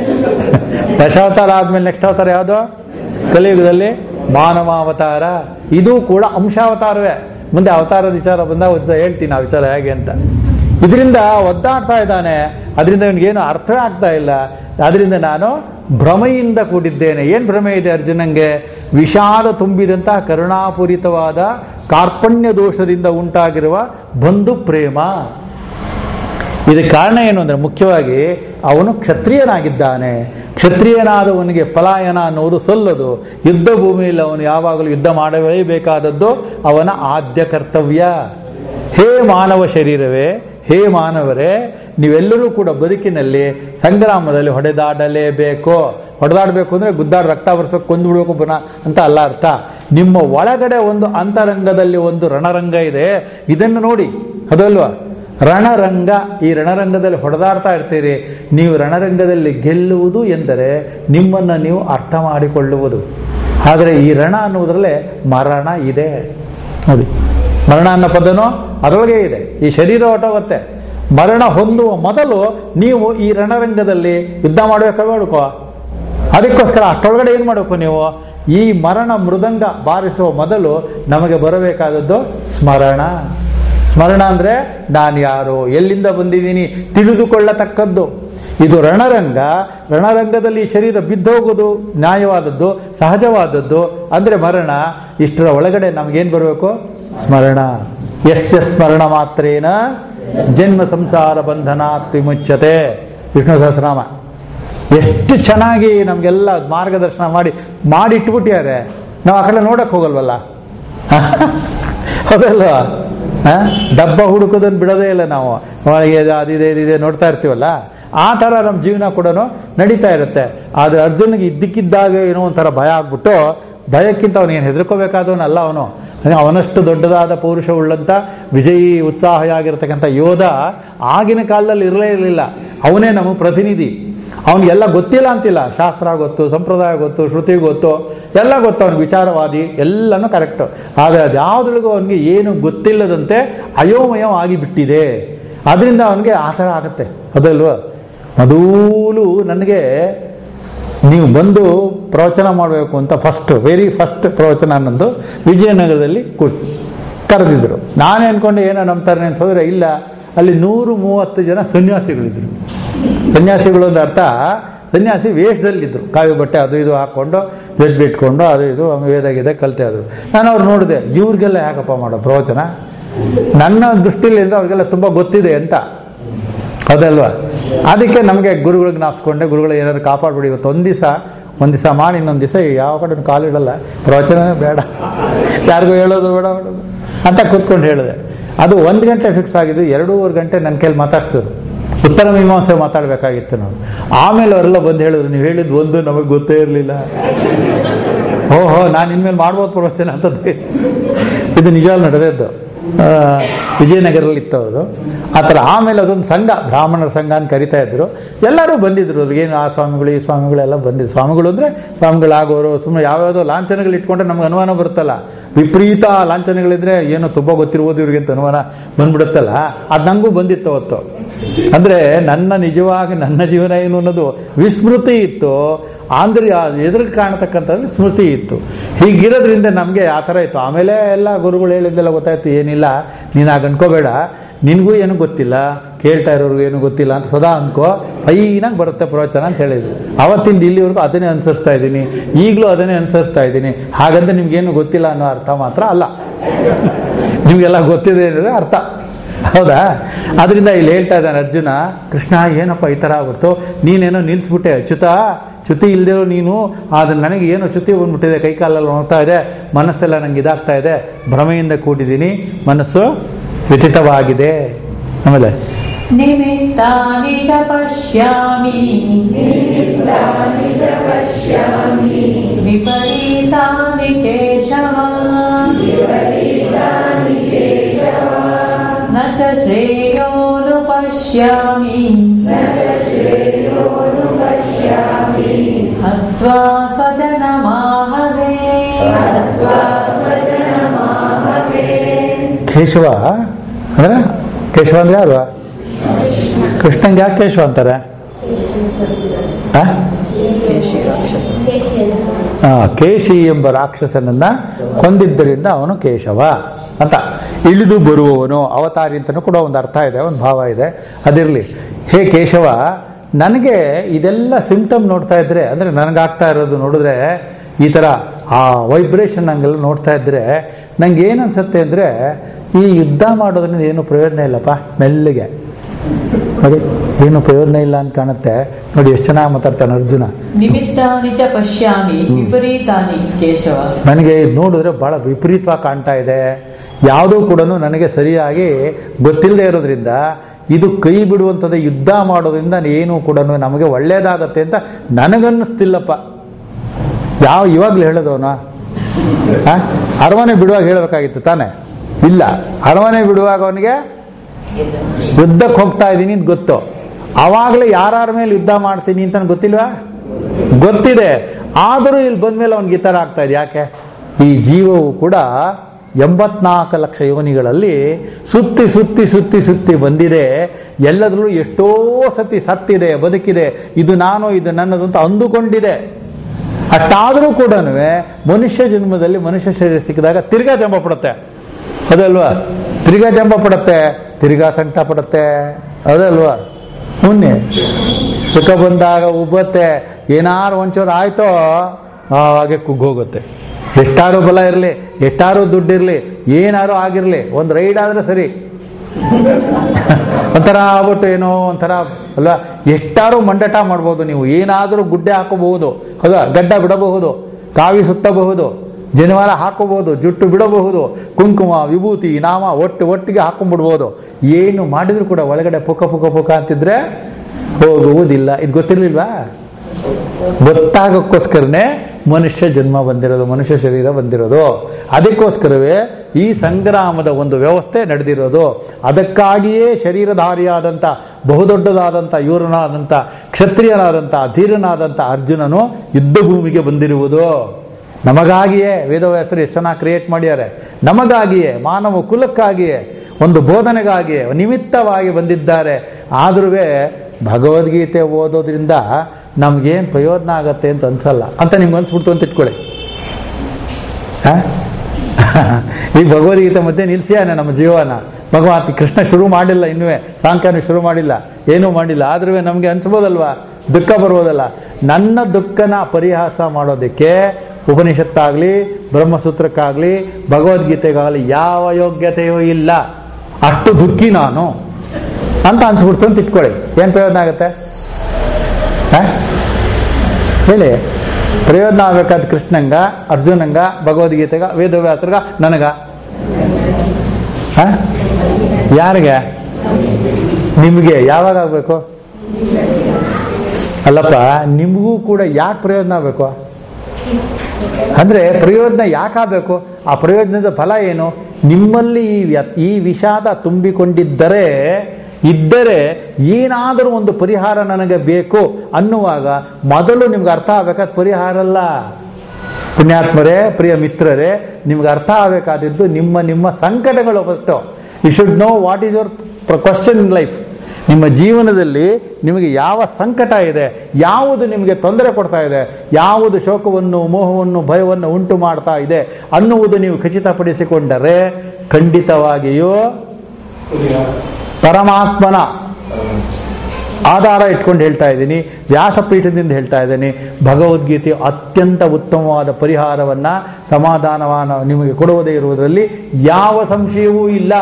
ದಶಾವತಾರ ಆದ್ಮೇಲೆ ನೆಕ್ಸ್ಟ್ ಅವತಾರ ಯಾವುದು ಕಲಿಯುಗದಲ್ಲಿ ಮಾನವ ಅವತಾರ ಇದು ಕೂಡ ಅಂಶಾವತಾರವೇ ಮುಂದೆ ಅವತಾರದ ವಿಚಾರ ಬಂದಾಗ ಒಂದು ದಿವಸ ಹೇಳ್ತೀನಿ ಆ ವಿಚಾರ ಹೇಗೆ ಅಂತ ಇದರಿಂದ ಒದ್ದಾಡ್ತಾ ಇದ್ದಾನೆ ಅದರಿಂದ ಇವನಿಗೇನು ಅರ್ಥ ಆಗ್ತಾ ಇಲ್ಲ ಅದರಿಂದ ನಾನು ಭ್ರಮೆಯಿಂದ ಕೂಡಿದ್ದೇನೆ ಏನ್ ಭ್ರಮೆ ಇದೆ ಅರ್ಜುನಂಗೆ ವಿಷಾದ ತುಂಬಿದಂತಹ ಕರುಣಾಪೂರಿತವಾದ ಕಾರ್ಪಣ್ಯ ದೋಷದಿಂದ ಉಂಟಾಗಿರುವ ಬಂಧು ಪ್ರೇಮ ಇದಕ್ಕೆ ಕಾರಣ ಏನು ಅಂದ್ರೆ ಮುಖ್ಯವಾಗಿ ಅವನು ಕ್ಷತ್ರಿಯನಾಗಿದ್ದಾನೆ ಕ್ಷತ್ರಿಯನಾದವನಿಗೆ ಪಲಾಯನ ಅನ್ನುವುದು ಸಲ್ಲದು ಯುದ್ಧ ಭೂಮಿಯಲ್ಲಿ ಅವನು ಯಾವಾಗಲೂ ಯುದ್ಧ ಮಾಡಲೇಬೇಕಾದದ್ದು ಅವನ ಆದ್ಯ ಕರ್ತವ್ಯ ಹೇ ಮಾನವ ಶರೀರವೇ ಹೇ ಮಾನವರೇ ನೀವೆಲ್ಲರೂ ಕೂಡ ಬದುಕಿನಲ್ಲಿ ಸಂಗ್ರಾಮದಲ್ಲಿ ಹೊಡೆದಾಡಲೇಬೇಕು ಹೊಡೆದಾಡಬೇಕು ಅಂದ್ರೆ ಗುದ್ದಾಡ ರಕ್ತ ಬರ್ಸೋಕೆ ಕೊಂದ್ಬಿಡ್ಬೇಕು ಪುನಃ ಅಂತ ಅಲ್ಲ ಅರ್ಥ ನಿಮ್ಮ ಒಳಗಡೆ ಒಂದು ಅಂತರಂಗದಲ್ಲಿ ಒಂದು ರಣರಂಗ ಇದೆ ಇದನ್ನು ನೋಡಿ ಅದಲ್ವಾ ರಣರಂಗ ಈ ರಣರಂಗದಲ್ಲಿ ಹೊಡೆದಾಡ್ತಾ ಇರ್ತೀರಿ ನೀವು ರಣರಂಗದಲ್ಲಿ ಗೆಲ್ಲುವುದು ಎಂದರೆ ನಿಮ್ಮನ್ನು ನೀವು ಅರ್ಥ ಮಾಡಿಕೊಳ್ಳುವುದು ಆದರೆ ಈ ರಣ ಅನ್ನುವುದರಲ್ಲೇ ಮರಣ ಇದೆ ನೋಡಿ ಮರಣ ಅನ್ನೋ ಪದನೂ ಅದರೊಳಗೆ ಇದೆ ಈ ಶರೀರ ಹೊಟ್ಟೋಗುತ್ತೆ ಮರಣ ಹೊಂದುವ ಮೊದಲು ನೀವು ಈ ರಣರಂಗದಲ್ಲಿ ಯುದ್ಧ ಮಾಡಬೇಕೋ ಅದಕ್ಕೋಸ್ಕರ ಅಷ್ಟೊಳಗಡೆ ಏನು ಮಾಡಬೇಕು ನೀವು ಈ ಮರಣ ಮೃದಂಗ ಬಾರಿಸುವ ಮೊದಲು ನಮಗೆ ಬರಬೇಕಾದದ್ದು ಸ್ಮರಣ ಸ್ಮರಣ ಅಂದ್ರೆ ನಾನು ಯಾರು ಎಲ್ಲಿಂದ ಬಂದಿದ್ದೀನಿ ತಿಳಿದುಕೊಳ್ಳತಕ್ಕದ್ದು ಇದು ರಣರಂಗ ರಣರಂಗದಲ್ಲಿ ಈ ಶರೀರ ಬಿದ್ದೋಗೋದು ನ್ಯಾಯವಾದದ್ದು ಸಹಜವಾದದ್ದು ಅಂದ್ರೆ ಮರಣ ಇಷ್ಟರ ಒಳಗಡೆ ನಮ್ಗೇನ್ ಬರಬೇಕು ಸ್ಮರಣ ಯಸ್ಯ ಸ್ಮರಣ ಮಾತ್ರೇನ ಜನ್ಮ ಸಂಸಾರ ಬಂಧನಾತ್ ವಿಮುಚ್ಯತೆ ವಿಷ್ಣು ಸಹಸ್ರನಾಮ ಎಷ್ಟು ಚೆನ್ನಾಗಿ ನಮ್ಗೆಲ್ಲ ಮಾರ್ಗದರ್ಶನ ಮಾಡಿ ಮಾಡಿ ಇಟ್ಬಿಟ್ಟಿದ್ದಾರೆ ನಾವು ಆ ಕಡೆ ನೋಡಕ್ ಹೋಗಲ್ವಲ್ಲ ಹೌದಲ್ವಾ ಆ? ಡಬ್ಬ ಹುಡುಕೋದನ್ನ ಬಿಡೋದೇ ಇಲ್ಲ ನಾವು ಒಳಗೆ ಇದು ಅದಿದೆ ಇದಿದೆ ನೋಡ್ತಾ ಇರ್ತೀವಲ್ಲ ಆ ಥರ ನಮ್ಮ ಜೀವನ ಕೂಡ ನಡೀತಾ ಇರುತ್ತೆ ಆದರೆ ಅರ್ಜುನ್ಗೆ ಇದ್ದಕ್ಕಿದ್ದಾಗ ಏನೋ ಒಂಥರ ಭಯ ಆಗ್ಬಿಟ್ಟು ಭಯಕ್ಕಿಂತ ಅವನಿಗೇನು ಹೆದರ್ಕೋಬೇಕಾದವನಲ್ಲ ಅವನು ಅಂದ್ರೆ ಅವನಷ್ಟು ದೊಡ್ಡದಾದ ಪೌರುಷ ಉಳ್ಳಂತ ವಿಜಯಿ ಉತ್ಸಾಹಿಯಾಗಿರ್ತಕ್ಕಂಥ ಯೋಧ ಆಗಿನ ಕಾಲದಲ್ಲಿ ಇರಲೇ ಇರಲಿಲ್ಲ ಅವನೇ ನಮಗೆ ಪ್ರತಿನಿಧಿ ಅವನಿಗೆಲ್ಲ ಗೊತ್ತಿಲ್ಲ ಅಂತಿಲ್ಲ ಶಾಸ್ತ್ರ ಗೊತ್ತು ಸಂಪ್ರದಾಯ ಗೊತ್ತು ಶ್ರುತಿ ಗೊತ್ತು ಎಲ್ಲ ಗೊತ್ತು ಅವನಿಗೆ ವಿಚಾರವಾದಿ ಎಲ್ಲನೂ ಕರೆಕ್ಟ್ ಆದರೆ ಅದ್ಯಾವುದ್ರಿಗೂ ಅವನಿಗೆ ಏನು ಗೊತ್ತಿಲ್ಲದಂತೆ ಅಯೋಮಯವಾಗಿ ಬಿಟ್ಟಿದೆ ಅದರಿಂದ ಅವನಿಗೆ ಆ ಥರ ಆಗುತ್ತೆ ಅದಲ್ವಾ ಮೊದಲು ನನಗೆ ನೀವು ಬಂದು ಪ್ರವಚನ ಮಾಡಬೇಕು ಅಂತ ಫಸ್ಟ್ ವೆರಿ ಫಸ್ಟ್ ಪ್ರವಚನ ಅನ್ನೊಂದು ವಿಜಯನಗರದಲ್ಲಿ ಕೂರಿಸಿ ಕರೆದಿದ್ರು ನಾನೇ ಅನ್ಕೊಂಡೆ ಏನೋ ನಂಬ್ತಾರೆ ಅಂತ ಹೋದ್ರೆ ಇಲ್ಲ ಅಲ್ಲಿ ನೂರು ಮೂವತ್ತು ಜನ ಸನ್ಯಾಸಿಗಳಿದ್ರು ಸನ್ಯಾಸಿಗಳು ಒಂದು ಅರ್ಥ ಸನ್ಯಾಸಿ ವೇಷದಲ್ಲಿದ್ದರು ಕಾವಿ ಬಟ್ಟೆ ಅದು ಇದು ಹಾಕ್ಕೊಂಡು ಜಡ್ ಇಟ್ಕೊಂಡು ಅದು ಇದು ವೇದ ಗೀದ ಕಲ್ತೆ ಆದರು ನಾನು ಅವ್ರು ನೋಡಿದೆ ಇವ್ರಿಗೆಲ್ಲ ಯಾಕಪ್ಪ ಮಾಡೋ ಪ್ರವಚನ ನನ್ನ ದೃಷ್ಟಿಲಿ ಅಂದ್ರೆ ಅವ್ರಿಗೆಲ್ಲ ತುಂಬ ಗೊತ್ತಿದೆ ಅಂತ ಹೌದಲ್ವಾ ಅದಕ್ಕೆ ನಮಗೆ ಗುರುಗಳಿಗೆ ನಾಪ್ಸ್ಕೊಂಡೆ ಗುರುಗಳು ಏನಾದ್ರು ಕಾಪಾಡ್ಬಿಡಿ ಇವತ್ತು ಒಂದು ದಿವಸ ಒಂದು ದಿವಸ ಮಾಡಿ ಇನ್ನೊಂದು ದಿವಸ ಯಾವ ಕಡೆ ಕಾಲಿಡಲ್ಲ ಪ್ರವಚನನೇ ಬೇಡ ಯಾರಿಗೂ ಹೇಳೋದು ಬೇಡ ಬೇಡ ಅಂತ ಕೂತ್ಕೊಂಡು ಹೇಳಿದೆ ಅದು ಒಂದು ಗಂಟೆ ಫಿಕ್ಸ್ ಆಗಿದ್ದು ಎರಡೂವರೆ ಗಂಟೆ ನನ್ನ ಕೈಲಿ ಮಾತಾಡ್ಸಿದ್ರು ಉತ್ತರ ಮೀಮಾಂಸೆ ಮಾತಾಡಬೇಕಾಗಿತ್ತು ನಾವು ಆಮೇಲೆ ಅವರೆಲ್ಲ ಬಂದು ಹೇಳಿದ್ರು ನೀವು ಹೇಳಿದ್ದು ಒಂದು ನಮಗೆ ಗೊತ್ತೇ ಇರಲಿಲ್ಲ ಓಹೋ ನಾನು ಇನ್ಮೇಲೆ ಮಾಡ್ಬೋದು ಪ್ರವಚನ ಅಂತದ್ದು ಇದು ನಿಜವಾಗ್ಲೂ ನಡೆದದ್ದು ಆ, ವಿಜಯನಗರಲ್ಲಿ ಇತ್ತು ಅದು ಆ ಥರ ಆಮೇಲೆ ಅದೊಂದು ಸಂಘ ಬ್ರಾಹ್ಮಣರ ಸಂಘ ಅಂತ ಕರಿತಾ ಇದ್ರು ಎಲ್ಲರೂ ಬಂದಿದ್ರು ಏನು ಆ ಸ್ವಾಮಿಗಳು ಈ ಸ್ವಾಮಿಗಳೆಲ್ಲ ಬಂದಿದ್ರು ಸ್ವಾಮಿಗಳು ಅಂದರೆ ಸ್ವಾಮಿಗಳಾಗೋರು ಸುಮ್ಮನೆ ಯಾವ್ಯಾವುದೋ ಲಾಂಛನಗಳು ಇಟ್ಕೊಂಡ್ರೆ ನಮ್ಗೆ ಅನುಮಾನ ಬರುತ್ತಲ್ಲ ವಿಪರೀತ ಲಾಂಛನಗಳಿದ್ರೆ ಏನೋ ತುಂಬ ಗೊತ್ತಿರ್ಬೋದು ಇವ್ರಿಗೆ ಅಂತ ಅನುಮಾನ ಬಂದ್ಬಿಡುತ್ತಲ್ಲ ಅದು ನಂಗೂ ಬಂದಿತ್ತು ಅವತ್ತು ಅಂದರೆ ನನ್ನ ನಿಜವಾಗಿ ನನ್ನ ಜೀವನ ಏನು ಅನ್ನೋದು ವಿಸ್ಮೃತಿ ಇತ್ತು ಆಂಧ್ರ ಎದುರು ಕಾಣತಕ್ಕಂಥದ್ದು ಸ್ಮೃತಿ ಇತ್ತು ಹೀಗಿರೋದ್ರಿಂದ ನಮಗೆ ಆ ಥರ ಇತ್ತು ಆಮೇಲೆ ಎಲ್ಲ ಗುರುಗಳು ಹೇಳಿದ್ದೆಲ್ಲ ಗೊತ್ತಾಯ್ತು ಏನಿಲ್ಲ ನೀನು ಆಗ ಅನ್ಕೋಬೇಡ ನಿನಗೂ ಏನು ಗೊತ್ತಿಲ್ಲ ಕೇಳ್ತಾ ಇರೋರ್ಗು ಏನು ಗೊತ್ತಿಲ್ಲ ಅಂತ ಸದಾ ಅನ್ಕೋ ಫೈನಾಗಿ ಬರುತ್ತೆ ಪ್ರವಚನ ಅಂತ ಹೇಳಿದ್ರು ಅವತ್ತಿಂದ ಇಲ್ಲಿವರೆಗೂ ಅದನ್ನೇ ಅನುಸರಿಸ್ತಾ ಇದ್ದೀನಿ ಈಗಲೂ ಅದನ್ನೇ ಅನುಸರಿಸ್ತಾ ಇದ್ದೀನಿ ಹಾಗಂತ ನಿಮ್ಗೇನು ಗೊತ್ತಿಲ್ಲ ಅನ್ನೋ ಅರ್ಥ ಮಾತ್ರ ಅಲ್ಲ ನಿಮಗೆಲ್ಲ ಗೊತ್ತಿದೆ ಅನ್ನೋದೇ ಅರ್ಥ ಹೌದಾ ಅದರಿಂದ ಇಲ್ಲಿ ಹೇಳ್ತಾ ಇದ್ದಾನೆ ಅರ್ಜುನ ಕೃಷ್ಣ ಏನಪ್ಪ ಈ ಥರ ಆಗ್ಬಿಡ್ತು ನೀನೇನೋ ನಿಲ್ಸ್ಬಿಟ್ಟೆ ಚ್ಯುತ ಚ್ಯುತಿ ಇಲ್ದಿರೋ ನೀನು ಆದ್ರೆ ನನಗೆ ಏನೋ ಚ್ಯುತಿ ಬಂದ್ಬಿಟ್ಟಿದೆ ಕೈ ಕಾಲೆಲ್ಲ ನೋಡ್ತಾ ಇದೆ ಮನಸ್ಸೆಲ್ಲ ನಂಗೆ ಇದಾಗ್ತಾ ಇದೆ ಭ್ರಮೆಯಿಂದ ಕೂಡಿದ್ದೀನಿ ಮನಸ್ಸು ವ್ಯಥಿತವಾಗಿದೆ ಆಮೇಲೆ निमित्तानि च पश्यामि विपरीतानि केशव न च श्रेयोनुपश्यामि हत्वा स्वजनमाहवे ಕೇಶವ ಅಂದ್ರೆ ಕೇಶವ ಅಂದ್ರೆ ಯಾರು ಕೃಷ್ಣಂಗೆ ಯಾಕೆ ಕೇಶವ ಅಂತಾರೆ ಆ? ಆ, ಕೇಶಿ ಎಂಬ ರಾಕ್ಷಸನನ್ನ ಕೊಂದಿದ್ದರಿಂದ ಅವನು ಕೇಶವ ಅಂತ ಇಳಿದು ಬರುವವನು ಅವತಾರಿ ಅಂತಲೂ ಕೂಡ ಒಂದು ಅರ್ಥ ಇದೆ ಒಂದು ಭಾವ ಇದೆ ಅದಿರಲಿ ಹೇ ಕೇಶವ ನನಗೆ ಇದೆಲ್ಲ ಸಿಂಪ್ಟಮ್ ನೋಡ್ತಾ ಇದ್ರೆ ಅಂದ್ರೆ ನನಗಾಗ್ತಾ ಇರೋದು ನೋಡಿದ್ರೆ ಈ ಥರ ಆ ವೈಬ್ರೇಷನ್ ಹಂಗೆಲ್ಲ ನೋಡ್ತಾ ಇದ್ರೆ ನಂಗೆ ಏನು ಅನ್ಸುತ್ತೆ ಅಂದ್ರೆ ಈ ಯುದ್ಧ ಮಾಡೋದ್ರಿಂದ ಏನು ಪ್ರಯೋಜನ ಇಲ್ಲಪ್ಪ ಮೆಲ್ಲಿಗೆ ನೋಡಿ ಏನು ಪ್ರಯೋಜನ ಇಲ್ಲ ಅಂತ ಕಾಣುತ್ತೆ ನೋಡಿ ಎಷ್ಟು ಚೆನ್ನಾಗಿ ಮಾತಾಡ್ತಾನೆ ಅರ್ಜುನ ನಿಮಿತ್ತಾನಿ ಚ ಪಶ್ಯಾಮಿ ವಿಪರೀತಾನಿ ಕೇಶವ ನನಗೆ ಇದು ನೋಡಿದ್ರೆ ಬಹಳ ವಿಪರೀತವಾಗಿ ಕಾಣ್ತಾ ಇದೆ ಯಾವುದೂ ಕೂಡ ನನಗೆ ಸರಿಯಾಗಿ ಗೊತ್ತಿಲ್ಲದೆ ಇರೋದ್ರಿಂದ ಇದು ಕೈ ಬಿಡುವಂಥದ್ದು ಯುದ್ಧ ಮಾಡೋದ್ರಿಂದ ಏನು ಕೂಡ ನಮಗೆ ಒಳ್ಳೇದಾಗತ್ತೆ ಅಂತ ನನಗನ್ನಿಸ್ತಿಲ್ಲಪ್ಪ ಯಾವ ಇವಾಗ್ಲೂ ಹೇಳೋದವನ ಅರಮನೆ ಬಿಡುವಾಗ ಹೇಳಬೇಕಾಗಿತ್ತು ತಾನೆ ಇಲ್ಲ ಅರಮನೆ ಬಿಡುವಾಗ ಅವನಿಗೆ ಯುದ್ಧಕ್ಕೆ ಹೋಗ್ತಾ ಇದ್ದೀನಿ ಅಂತ ಗೊತ್ತು ಅವಾಗಲೇ ಯಾರ್ಯಾರ ಮೇಲೆ ಯುದ್ಧ ಮಾಡ್ತೀನಿ ಅಂತ ಗೊತ್ತಿಲ್ವಾ ಗೊತ್ತಿದೆ ಆದರೂ ಇಲ್ಲಿ ಬಂದ್ಮೇಲೆ ಅವನಿಗೆ ಈ ಥರ ಆಗ್ತಾ ಇದೆ ಯಾಕೆ ಈ ಜೀವವು ಕೂಡ ಎಂಬತ್ನಾಲ್ಕು ಲಕ್ಷ ಯೋನಿಗಳಲ್ಲಿ ಸುತ್ತಿ ಸುತ್ತಿ ಸುತ್ತಿ ಸುತ್ತಿ ಬಂದಿದೆ ಎಲ್ಲದರಲ್ಲೂ ಎಷ್ಟೋ ಸತಿ ಸತ್ತಿದೆ ಬದುಕಿದೆ ಇದು ನಾನು ಇದು ನನ್ನದು ಅಂತ ಅಂದುಕೊಂಡಿದೆ ಅಷ್ಟಾದರೂ ಕೂಡ ಮನುಷ್ಯ ಜನ್ಮದಲ್ಲಿ ಮನುಷ್ಯ ಶರೀರ ಸಿಕ್ಕಿದಾಗ ತಿರ್ಗಾ ಜಂಬ ಪಡುತ್ತೆ ಅದಲ್ವಾ ತಿರ್ಗಾ ಜಂಬ ಪಡುತ್ತೆ ತಿರ್ಗಾ ಸಂಕಟ ಪಡುತ್ತೆ ಅದಲ್ವಾ ಮುನ್ನೆ ಸುಖ ಬಂದಾಗ ಉಬ್ಬತ್ತೆ ಏನಾರು ಒಂಚೂರು ಆಯ್ತೋ ಹಾಗೆ ಕುಗ್ಗೋಗುತ್ತೆ ಎಷ್ಟಾರು ಬಲ ಇರಲಿ ಎಷ್ಟಾರು ದುಡ್ಡಿರಲಿ ಏನಾರು ಆಗಿರಲಿ ಒಂದು ರೈಡ್ ಆದ್ರೆ ಸರಿ ಒಂಥರ ಆಗ್ಬಿಟ್ಟು ಏನೋ ಒಂಥರ ಅಲ್ವಾ ಎಷ್ಟಾರು ಮಂಡಟ ಮಾಡ್ಬೋದು ನೀವು ಏನಾದರೂ ಗುಡ್ಡೆ ಹಾಕಬಹುದು ಹೌದಾ ಗಡ್ಡ ಬಿಡಬಹುದು ಕಾವಿ ಸುತ್ತಬಹುದು ಜನಿವಾರ ಹಾಕೋಬಹುದು ಜುಟ್ಟು ಬಿಡಬಹುದು ಕುಂಕುಮ ವಿಭೂತಿ ನಾಮ ಒಟ್ಟು ಒಟ್ಟಿಗೆ ಹಾಕೊಂಡ್ಬಿಡ್ಬೋದು ಏನು ಮಾಡಿದ್ರು ಕೂಡ ಒಳಗಡೆ ಪುಕ ಪುಕ ಪುಕ ಅಂತಿದ್ರೆ ಹೋಗುವುದಿಲ್ಲ ಇದು ಗೊತ್ತಿರ್ಲಿಲ್ವಾ ಗೊತ್ತಾಗಕ್ಕೋಸ್ಕರನೇ ಮನುಷ್ಯ ಜನ್ಮ ಬಂದಿರೋದು ಮನುಷ್ಯ ಶರೀರ ಬಂದಿರೋದು ಅದಕ್ಕೋಸ್ಕರವೇ ಈ ಸಂಗ್ರಾಮದ ಒಂದು ವ್ಯವಸ್ಥೆ ನಡೆದಿರೋದು ಅದಕ್ಕಾಗಿಯೇ ಶರೀರಧಾರಿಯಾದಂಥ ಬಹುದೊಡ್ಡದಾದಂಥ ಯೂರನಾದಂಥ ಕ್ಷತ್ರಿಯನಾದಂಥ ಧೀರನಾದಂಥ ಅರ್ಜುನನು ಯುದ್ಧ ಭೂಮಿಗೆ ಬಂದಿರುವುದು ನಮಗಾಗಿಯೇ ವೇದವ್ಯಾಸರು ಎಷ್ಟು ಚೆನ್ನಾಗಿ ಕ್ರಿಯೇಟ್ ಮಾಡ್ಯಾರೆ ನಮಗಾಗಿಯೇ ಮಾನವ ಕುಲಕ್ಕಾಗಿಯೇ ಒಂದು ಬೋಧನೆಗಾಗಿಯೇ ನಿಮಿತ್ತವಾಗಿ ಬಂದಿದ್ದಾರೆ ಆದ್ರೂ ಭಗವದ್ಗೀತೆ ಓದೋದ್ರಿಂದ ನಮ್ಗೇನು ಪ್ರಯೋಜನ ಆಗತ್ತೆ ಅಂತ ಅನ್ಸಲ್ಲ ಅಂತ ನಿಮ್ಗೆ ಅನ್ಸ್ಬಿಡ್ತು ಅಂತ ಇಟ್ಕೊಳ್ಳಿ ಆ? ಈ ಭಗವದ್ಗೀತೆ ಮಧ್ಯೆ ನಿಲ್ಸಿಯಾನೆ ನಮ್ಮ ಜೀವನ ಭಗವಂತ ಕೃಷ್ಣ ಶುರು ಮಾಡಿಲ್ಲ ಇನ್ನೂ ಸಾಂಖ್ಯಾನ ಶುರು ಮಾಡಿಲ್ಲ ಏನೂ ಮಾಡಿಲ್ಲ ಆದ್ರೂ ನಮಗೆ ಅನ್ಸ್ಬೋದಲ್ವಾ ದುಃಖ ಬರುವುದಲ್ಲ ನನ್ನ ದುಃಖನ ಪರಿಹಾಸ ಮಾಡೋದಕ್ಕೆ ಉಪನಿಷತ್ತಾಗ್ಲಿ ಬ್ರಹ್ಮಸೂತ್ರಕ್ಕಾಗ್ಲಿ ಭಗವದ್ಗೀತೆಗಾಗಲಿ ಯಾವ ಯೋಗ್ಯತೆಯೂ ಇಲ್ಲ ಅಷ್ಟು ದುಃಖಿ ನಾನು ಅಂತ ಅನ್ಸ್ಬಿಡ್ತು ಅಂತ ಇಟ್ಕೊಳ್ಳಿ ಏನು ಪ್ರಯೋಜನ ಆಗುತ್ತೆ ಆ? ಹೇಳಿ ಪ್ರಯೋಜನ ಆಗ್ಬೇಕಾದ ಕೃಷ್ಣಂಗ ಅರ್ಜುನಂಗ ಭಗವದ್ಗೀತೆಗ ವೇದವ್ಯಾಸರ್ಗ ನನಗ ಆ? ಯಾರಿಗೆ ನಿಮಗೆ ಯಾವಾಗ ಆಗ್ಬೇಕು ಅಲ್ಲಪ್ಪ ನಿಮಗೂ ಕೂಡ ಯಾಕೆ ಪ್ರಯೋಜನ ಆಗಬೇಕು ಅಂದ್ರೆ ಪ್ರಯೋಜನ ಯಾಕಾಗಬೇಕು ಆ ಪ್ರಯೋಜನದ ಫಲ ಏನು ನಿಮ್ಮಲ್ಲಿ ಈ ವ್ಯ- ಈ ವಿಷಾದ ತುಂಬಿಕೊಂಡಿದ್ದರೆ ಇದ್ದರೆ ಏನಾದರೂ ಒಂದು ಪರಿಹಾರ ನನಗೆ ಬೇಕು ಅನ್ನುವಾಗ ಮೊದಲು ನಿಮ್ಗೆ ಅರ್ಥ ಆಗ್ಬೇಕಾದ ಪರಿಹಾರ ಅಲ್ಲ ಪುಣ್ಯಾತ್ಮರೇ ಪ್ರಿಯ ಮಿತ್ರರೇ ನಿಮ್ಗೆ ಅರ್ಥ ಆಗಬೇಕಾದಿದ್ದು ನಿಮ್ಮ ನಿಮ್ಮ ಸಂಕಟಗಳು first you should know what is your question in life ನಿಮ್ಮ ಜೀವನದಲ್ಲಿ ನಿಮಗೆ ಯಾವ ಸಂಕಟ ಇದೆ ಯಾವುದು ನಿಮಗೆ ತೊಂದರೆ ಕೊಡ್ತಾ ಇದೆ ಯಾವುದು ಶೋಕವನ್ನು ಮೋಹವನ್ನು ಭಯವನ್ನು ಉಂಟು ಮಾಡ್ತಾ ಇದೆ ಅನ್ನುವುದು ನೀವು ಖಚಿತಪಡಿಸಿಕೊಂಡರೆ ಖಂಡಿತವಾಗಿಯೂ ಪರಮಾತ್ಮನ ಆಧಾರ ಇಟ್ಕೊಂಡು ಹೇಳ್ತಾ ಇದ್ದೀನಿ ವ್ಯಾಸಪೀಠದಿಂದ ಹೇಳ್ತಾ ಇದ್ದೀನಿ ಭಗವದ್ಗೀತೆ ಅತ್ಯಂತ ಉತ್ತಮವಾದ ಪರಿಹಾರವನ್ನ ಸಮಾಧಾನವನ್ನ ನಿಮಗೆ ಕೊಡುವುದೇ ಇರುವುದರಲ್ಲಿ ಯಾವ ಸಂಶಯವೂ ಇಲ್ಲ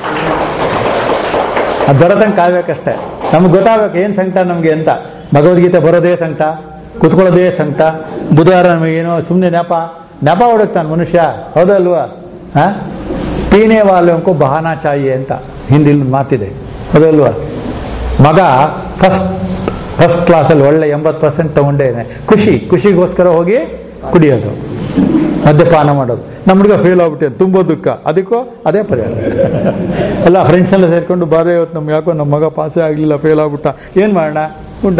ಅದು ಬರೋದಂಗೆ ಕಾಯ್ಬೇಕಷ್ಟೇ ನಮ್ಗೆ ಗೊತ್ತಾಗಬೇಕು ಏನು ಸಂಕಟ ನಮಗೆ ಅಂತ ಭಗವದ್ಗೀತೆ ಬರೋದೇ ಸಂಕಟ ಕುತ್ಕೊಳ್ಳೋದೇ ಸಂಕಟ ಬುಧವಾರ ನಮಗೇನೋ ಸುಮ್ಮನೆ ನೆಪ ನೆಪ ಹೊಡಕ್ತಾನೆ ಮನುಷ್ಯ ಹೌದಲ್ವಾ ಹಾ ಪೀನೆ ವಾಲ್ಯಂಕು ಬಹಾನಾ ಚಾಯಿ ಅಂತ ಹಿಂದಿ ಮಾತಿದೆ ಹೌದಲ್ವಾ ಮಗ ಫಸ್ಟ್ ಫಸ್ಟ್ ಕ್ಲಾಸಲ್ಲಿ ಒಳ್ಳೆ ಎಂಬತ್ತು ಪರ್ಸೆಂಟ್ ತಗೊಂಡೇನೆ ಖುಷಿ ಖುಷಿಗೋಸ್ಕರ ಹೋಗಿ ಕುಡಿಯೋದು ಮದ್ಯಪಾನ ಮಾಡೋದು ನಮ್ಮ ಹುಡುಗ ಫೇಲ್ ಆಗ್ಬಿಟ್ಟೆ ತುಂಬ ದುಃಖ ಅದಕ್ಕೂ ಅದೇ ಪರಿಹಾರ ಎಲ್ಲ ಫ್ರೆಂಡ್ಸ್ ಎಲ್ಲ ಸೇರ್ಕೊಂಡು ಬಾರೇ ಇವತ್ತು ನಮ್ಗೆ ಯಾಕೋ ನಮ್ಮ ಮಗ ಪಾಸೇ ಆಗಲಿಲ್ಲ ಫೇಲ್ ಆಗ್ಬಿಟ್ಟ ಏನು ಮಾಡೋಣ ಉಂಟ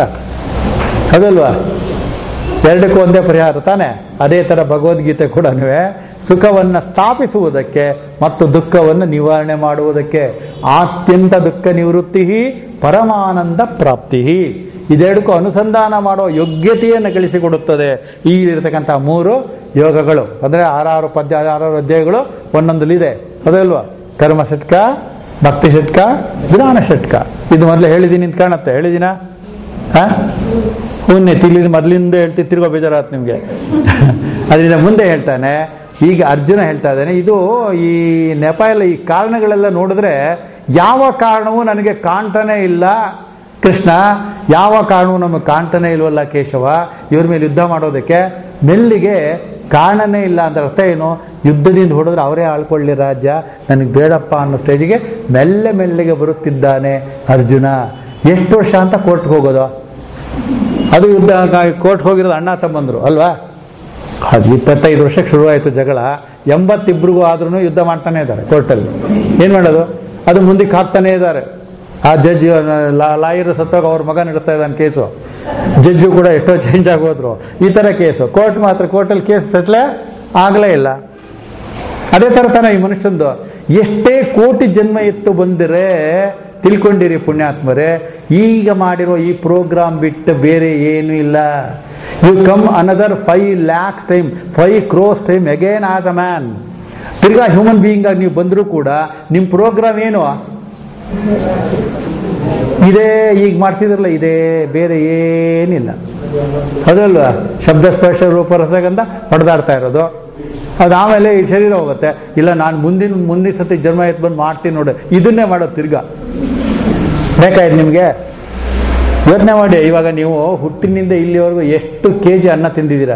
ಅದಲ್ವಾ ಎರಡಕ್ಕೂ ಒಂದೇ ಪರಿಹಾರ ತಾನೆ ಅದೇ ತರ ಭಗವದ್ಗೀತೆ ಕೂಡ ಸುಖವನ್ನ ಸ್ಥಾಪಿಸುವುದಕ್ಕೆ ಮತ್ತು ದುಃಖವನ್ನು ನಿವಾರಣೆ ಮಾಡುವುದಕ್ಕೆ ಆತ್ಯಂತ ದುಃಖ ನಿವೃತ್ತಿ ಪರಮಾನಂದ ಪ್ರಾಪ್ತಿ ಇದೆರಡಕ್ಕೂ ಅನುಸಂಧಾನ ಮಾಡೋ ಯೋಗ್ಯತೆಯನ್ನು ಗಳಿಸಿಕೊಡುತ್ತದೆ ಈ ಇರತಕ್ಕಂಥ ಮೂರು ಯೋಗಗಳು ಅಂದ್ರೆ ಆರಾರು ಪದ್ಯ ಆರಾರು ಅಧ್ಯಾಯಗಳು ಒಂದೊಂದಲ್ಲಿದೆ ಅದಲ್ವಾ ಕರ್ಮ ಷಟ್ಕ ಭಕ್ತಿ ಷಟ್ಕ ಜ್ಞಾನ ಷಟ್ಕ ಇದು ಮೊದಲೇ ಹೇಳಿದ್ದೀನಿ ಅಂತ ಕಾಣುತ್ತೆ ಹೇಳಿದಿನ ಹಾ ಹುನ್ನೆ ತಿಳಿ ಮೊದಲಿಂದ ಹೇಳ್ತಿ ತಿರ್ಗೋ ಬೇಜಾರಾತ್ ನಿಮ್ಗೆ ಅದರಿಂದ ಮುಂದೆ ಹೇಳ್ತಾನೆ ಈಗ ಅರ್ಜುನ ಹೇಳ್ತಾ ಇದ್ದಾನೆ ಇದು ಈ ನೆಪ ಎಲ್ಲ ಈ ಕಾರಣಗಳೆಲ್ಲ ನೋಡಿದ್ರೆ ಯಾವ ಕಾರಣವೂ ನನಗೆ ಕಾಣ್ತಾನೆ ಇಲ್ಲ ಕೃಷ್ಣ ಯಾವ ಕಾರಣವೂ ನಮಗೆ ಕಾಣ್ತಾನೆ ಇಲ್ವಲ್ಲ ಕೇಶವ ಇವ್ರ ಮೇಲೆ ಯುದ್ಧ ಮಾಡೋದಕ್ಕೆ ಮೆಲ್ಲಿಗೆ ಕಾರಣನೇ ಇಲ್ಲ ಅಂದ್ರೆ ಅರ್ಥ ಏನು ಯುದ್ಧದಿಂದ ಹೊಡೆದ್ರೆ ಅವರೇ ಆಳ್ಕೊಳ್ಳಿ ರಾಜ್ಯ ನನಗೆ ಬೇಡಪ್ಪ ಅನ್ನೋ ಸ್ಟೇಜಿಗೆ ಮೆಲ್ಲೆ ಮೆಲ್ಲಿಗೆ ಬರುತ್ತಿದ್ದಾನೆ ಅರ್ಜುನ ಎಷ್ಟು ವರ್ಷ ಅಂತ ಕೋರ್ಟ್ಗೆ ಹೋಗೋದು ಅದು ಯುದ್ಧ ಕೋರ್ಟ್ ಹೋಗಿರೋದು ಅಣ್ಣ ತಮ್ಮಂದ್ರು ಅಲ್ವಾ ಅದು ಇಪ್ಪತ್ತೈದು ವರ್ಷಕ್ಕೆ ಶುರುವಾಯಿತು ಜಗಳ ಎಂಬತ್ತಿಬ್ರಿಗೂ ಆದ್ರೂ ಯುದ್ಧ ಮಾಡ್ತಾನೆ ಇದ್ದಾರೆ ಕೋರ್ಟಲ್ಲಿ ಏನು ಮಾಡೋದು ಅದು ಮುಂದಕ್ಕೆ ಹಾಕ್ತಾನೆ ಇದ್ದಾರೆ ಆ ಜಡ್ಜ್ ಲಾಯರ್ ಸತ್ತೋಗ ಅವ್ರ ಮಗ ನಡೆಸ್ತಾ ಇದ್ದಾನೆ ಕೇಸು ಜಡ್ಜು ಕೂಡ ಎಷ್ಟೋ ಚೇಂಜ್ ಆಗೋದ್ರು ಈ ಥರ ಕೇಸು ಕೋರ್ಟ್ ಮಾತ್ರ ಕೋರ್ಟಲ್ಲಿ ಕೇಸ್ ಸೆಟ್ಲೆ ಆಗಲೇ ಇಲ್ಲ ಅದೇ ಥರ ತಾನೆ ಈ ಮನುಷ್ಯಂದು ಎಷ್ಟೇ ಕೋಟಿ ಜನ್ಮ ಎತ್ತು ಬಂದರೆ ತಿಳ್ಕೊಂಡಿರಿ ಪುಣ್ಯಾತ್ಮರೇ ಈಗ ಮಾಡಿರೋ ಈ ಪ್ರೋಗ್ರಾಮ್ ಬಿಟ್ಟು ಬೇರೆ ಏನು ಇಲ್ಲ you come another five lakhs time five crores time again as a man ತಿರ್ಗಾ ಹ್ಯೂಮನ್ ಬೀಯಿಂಗ್ ಆಗಿ ನೀವು ಬಂದರೂ ಕೂಡ ನಿಮ್ಮ ಪ್ರೋಗ್ರಾಮ್ ಏನು ಇದೇ ಈಗ ಮಾಡ್ತಿದ್ರಲ್ಲ ಇದೇ ಬೇರೆ ಏನಿಲ್ಲ ಅದಲ್ವಾ ಶಬ್ದ ಸ್ಪರ್ಶ ರೂಪ ರಸಗಂಧ ಹೊಡೆದಾಡ್ತಾ ಇರೋದು ಅದು ಆಮೇಲೆ ಈ ಶರೀರ ಹೋಗುತ್ತೆ ಇಲ್ಲ ನಾನು ಮುಂದಿನ ಮುಂದಿನ ಸತಿ ಜನ್ಮ ಎತ್ತು ಬಂದು ಮಾಡ್ತೀನಿ ನೋಡಿ ಇದನ್ನೇ ಮಾಡೋದು ತಿರ್ಗಾ ಬೇಕಾಯ್ತು ನಿಮಗೆ ಯೋಚನೆ ಮಾಡಿ ಇವಾಗ ನೀವು ಹುಟ್ಟಿನಿಂದ ಇಲ್ಲಿವರೆಗೂ ಎಷ್ಟು ಕೆ ಜಿ ಅನ್ನ ತಿಂದಿದ್ದೀರಾ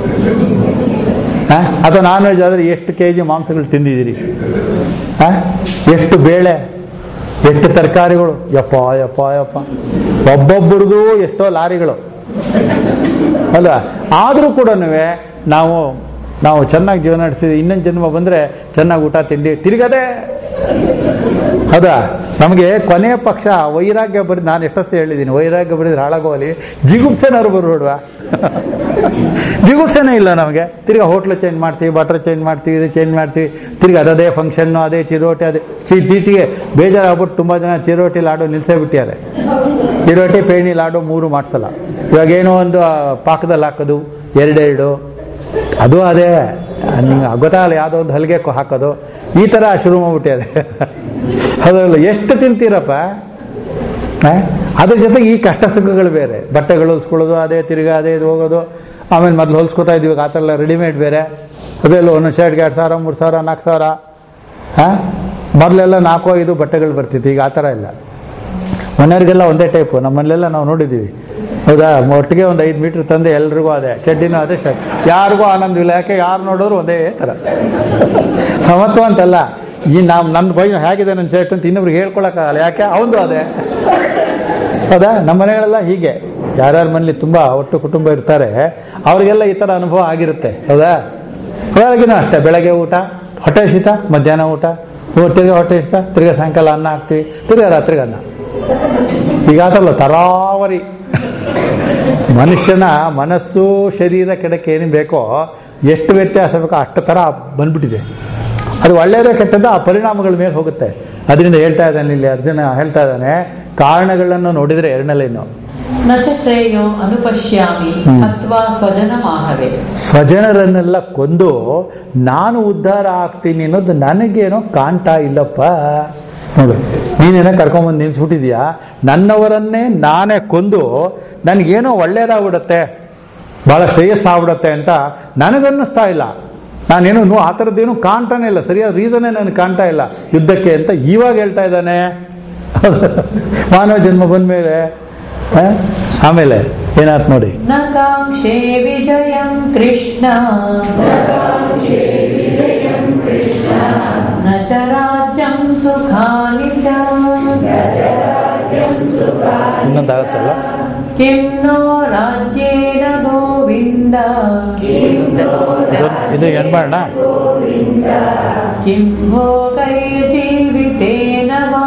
ಹಾ? ಅಥವಾ ನಾನ್ ವೆಜ್ ಆದರೆ ಎಷ್ಟು ಕೆ ಜಿ ಮಾಂಸಗಳು ತಿಂದಿದ್ದೀರಿ ಹಾ? ಎಷ್ಟು ಬೇಳೆ ಎಷ್ಟು ತರಕಾರಿಗಳು ಯಪ್ಪ ಯಪ್ಪ ಯಪ್ಪ ಒಬ್ಬೊಬ್ಬರದು ಎಷ್ಟೋ ಲಾರಿಗಳು ಅಲ್ವಾ ಆದರೂ ಕೂಡ ನಾವು ನಾವು ಚೆನ್ನಾಗಿ ಜೀವನ ನಡೆಸಿದ್ವಿ ಇನ್ನೊಂದು ಜನ್ಮ ಬಂದರೆ ಚೆನ್ನಾಗಿ ಊಟ ತಿಂಡಿ ತಿರುಗದೆ ಹೌದಾ ನಮಗೆ ಕೊನೆಯ ಪಕ್ಷ ವೈರಾಗ್ಯ ಬರೀ ನಾನು ಎಷ್ಟೊತ್ತು ಹೇಳಿದ್ದೀನಿ ವೈರಾಗ್ಯ ಬರೀದ್ರೆ ಹಾಳಾಗೋಲಿ ಜಿಗುಪ್ಸೆನವ್ರು ಬರ್ಬೇಡ್ವಾ ಜಿಗುಪ್ಸೆನೇ ಇಲ್ಲ ನಮಗೆ ತಿರ್ಗಾ ಹೋಟ್ಲು ಚೇಂಜ್ ಮಾಡ್ತೀವಿ ಬಟ್ರ್ ಚೇಂಜ್ ಮಾಡ್ತೀವಿ ಇದು ಚೇಂಜ್ ಮಾಡ್ತೀವಿ ತಿರ್ಗಿ ಅದೇ ಫಂಕ್ಷನ್ನು ಅದೇ ಚಿರೋಟಿ ಅದೇ ಚಿ ಇತ್ತೀಚೆಗೆ ಬೇಜಾರಾಗ್ಬಿಟ್ಟು ತುಂಬ ಜನ ಚಿರೋಟಿ ಲಾಡು ನಿಲ್ಸೇ ಬಿಟ್ಟಿದ್ದಾರೆ ಚಿರೋಟಿ ಪೇಣಿ ಲಾಡು ಮೂರು ಮಾಡಿಸಲ್ಲ ಇವಾಗ ಏನೋ ಒಂದು ಆ, ಪಾಕದಲ್ಲಿ ಹಾಕೋದು ಎರಡೆರಡು ಅದು ಅದೇ ನಿಮ್ಗೆ ಗೊತ್ತಾಗಲ್ಲ ಯಾವುದೋ ಒಂದು ಹಲ್ಗೆ ಕೊ- ಹಾಕೋದು ಈ ಥರ ಶುರು ಮಾಡ್ಬಿಟ್ಟಿದೆ ಅದಲ್ಲ ಎಷ್ಟು ತಿಂತೀರಪ್ಪ ಆ? ಅದ್ರ ಜೊತೆಗೆ ಈ ಕಷ್ಟ ಸುಖಗಳು ಬೇರೆ ಬಟ್ಟೆಗಳು ಹೊಲ್ಸ್ಕೊಳ್ಳೋದು ಅದೇ ತಿರ್ಗಾ ಅದೇ ಇದು ಹೋಗೋದು ಆಮೇಲೆ ಮೊದಲು ಹೊಲ್ಸ್ಕೊತಾ ಇದೀವಿ ಆ ಥರ ಎಲ್ಲ ರೆಡಿಮೇಡ್ ಬೇರೆ ಅದೆಲ್ಲ ಒಂದೊಂದು ಶರ್ಟ್ಗೆ ಎರಡು ಸಾವಿರ ಮೂರು ಸಾವಿರ ನಾಲ್ಕು ಸಾವಿರ ಹಾಂ ಮೊದಲೆಲ್ಲ ನಾಲ್ಕು ಐದು ಬಟ್ಟೆಗಳು ಬರ್ತಿತ್ತು ಈಗ ಆ ಥರ ಇಲ್ಲ ಮನೆಯವ್ರಿಗೆಲ್ಲ ಒಂದೇ ಟೈಪು ನಮ್ಮಲ್ಲೆಲ್ಲ ನಾವು ನೋಡಿದ್ದೀವಿ ಹೌದಾ ಒಟ್ಟಿಗೆ ಒಂದು ಐದು ಮೀಟ್ರ್ ತಂದೆ ಎಲ್ರಿಗೂ ಅದೇ ಚಡ್ಡಿನೂ ಅದೇ ಶರ್ಟ್ ಯಾರಿಗೂ ಆನಂದವಿಲ್ಲ ಯಾಕೆ ಯಾರು ನೋಡೋರು ಒಂದೇ ಥರ ಸಮತ್ವ ಅಂತಲ್ಲ ಈ ನಾವು ನನ್ನ ಬೈ ಹೇಗಿದೆ ನನ್ನ ಶರ್ಟ್ ಅಂತ ಇನ್ನೊಬ್ರಿಗೆ ಹೇಳ್ಕೊಳಕ್ಕಾಗಲ್ಲ ಯಾಕೆ ಅವಂದು ಅದೇ ಹೌದಾ ನಮ್ಮ ಮನೆಗಳೆಲ್ಲ ಹೀಗೆ ಯಾರ್ಯಾರ ಮನೇಲಿ ತುಂಬ ಒಟ್ಟು ಕುಟುಂಬ ಇರ್ತಾರೆ ಅವರಿಗೆಲ್ಲ ಈ ಥರ ಅನುಭವ ಆಗಿರುತ್ತೆ ಹೌದಾ ಬೆಳಗಿನ ಅಷ್ಟೇ ಬೆಳಗ್ಗೆ ಊಟ ಹೊಟ್ಟೆ ಶೀತ ಮಧ್ಯಾಹ್ನ ಊಟ ಊ- ತಿರ್ಗಾ ಹೊಟ್ಟೆ ಶೀತ ತಿರ್ಗಾ ಸಾಯಂಕಾಲ ಅನ್ನ ಹಾಕ್ತೀವಿ ತಿರ್ಗಾ ರಾತ್ರಿಗೆ ಅನ್ನ ಈಗ ಆತಲ್ಲ ತರಾವರಿ ಮನುಷ್ಯನ ಮನಸ್ಸು ಶರೀರ ಕೆಡಕ್ಕೆ ಏನು ಬೇಕೋ ಎಷ್ಟು ವ್ಯತ್ಯಾಸ ಬೇಕೋ ಅಷ್ಟು ಥರ ಬಂದ್ಬಿಟ್ಟಿದೆ ಅದು ಒಳ್ಳೆಯದೇ ಕೆಟ್ಟದ್ದ ಆ ಪರಿಣಾಮಗಳ ಮೇಲೆ ಹೋಗುತ್ತೆ ಅದರಿಂದ ಹೇಳ್ತಾ ಇದ್ದಾನೆ ಇಲ್ಲಿ ಅರ್ಜುನ ಹೇಳ್ತಾ ಇದ್ದಾನೆ ಕಾರಣಗಳನ್ನು ನೋಡಿದರೆ ಎರಡನೇ ಲೈನು ನ ಚ ಶ್ರೇಯೋ ಅನುಪಶ್ಯಾಮಿ ಹ್ಮ್. ಅಥವಾ ಸ್ವಜನಮಾಹವೇ ಸ್ವಜನರನ್ನೆಲ್ಲ ಕೊಂದು ನಾನು ಉದ್ಧಾರ ಆಗ್ತೀನಿ ಅನ್ನೋದು ನನಗೇನೋ ಕಾಣ್ತಾ ಇಲ್ಲಪ್ಪ ನೋಡು ನೀನೇನೋ ಕರ್ಕೊಂಬಂದು ನಿಲ್ಸ್ಬಿಟ್ಟಿದ್ಯಾ ನನ್ನವರನ್ನೇ ನಾನೇ ಕೊಂದು ನನಗೇನೋ ಒಳ್ಳೇದಾಗ್ಬಿಡತ್ತೆ ಭಾಳ ಶ್ರೇಯಸ್ಸಾಗ್ಬಿಡತ್ತೆ ಅಂತ ನನಗನ್ನಿಸ್ತಾ ಇಲ್ಲ ನಾನೇನು ನೋ ಆ ಥರದ್ದೇನು ಕಾಣ್ತಾನೆ ಇಲ್ಲ ಸರಿಯಾದ ರೀಸನ್ನೇ ನನಗೆ ಕಾಣ್ತಾ ಇಲ್ಲ ಯುದ್ಧಕ್ಕೆ ಅಂತ ಇವಾಗ ಹೇಳ್ತಾ ಇದ್ದಾನೆ ಮಾನವ ಜನ್ಮ ಬಂದ್ಮೇಲೆ ಆ? ಆಮೇಲೆ ಏನಾಯ್ತು ನೋಡಿ ನ ಕಾಂಕ್ಷೇ ವಿಜಯಂ ಕೃಷ್ಣ ನ ಚ ರಾಜ್ಯಂ ಸುಖಾನಿ ಚ ಇನ್ನೊಂದಾಗತ್ತಲ್ಲ ಕಿಂ ನೋ ರಾಜ್ಯೇನ ಗೋವಿಂದ ಇದು ಇದು ಏನ್ ಮಾಡೋಣ ಕಿಂ ಭೋಗೈ ಜೀವಿತೇನ ವಾ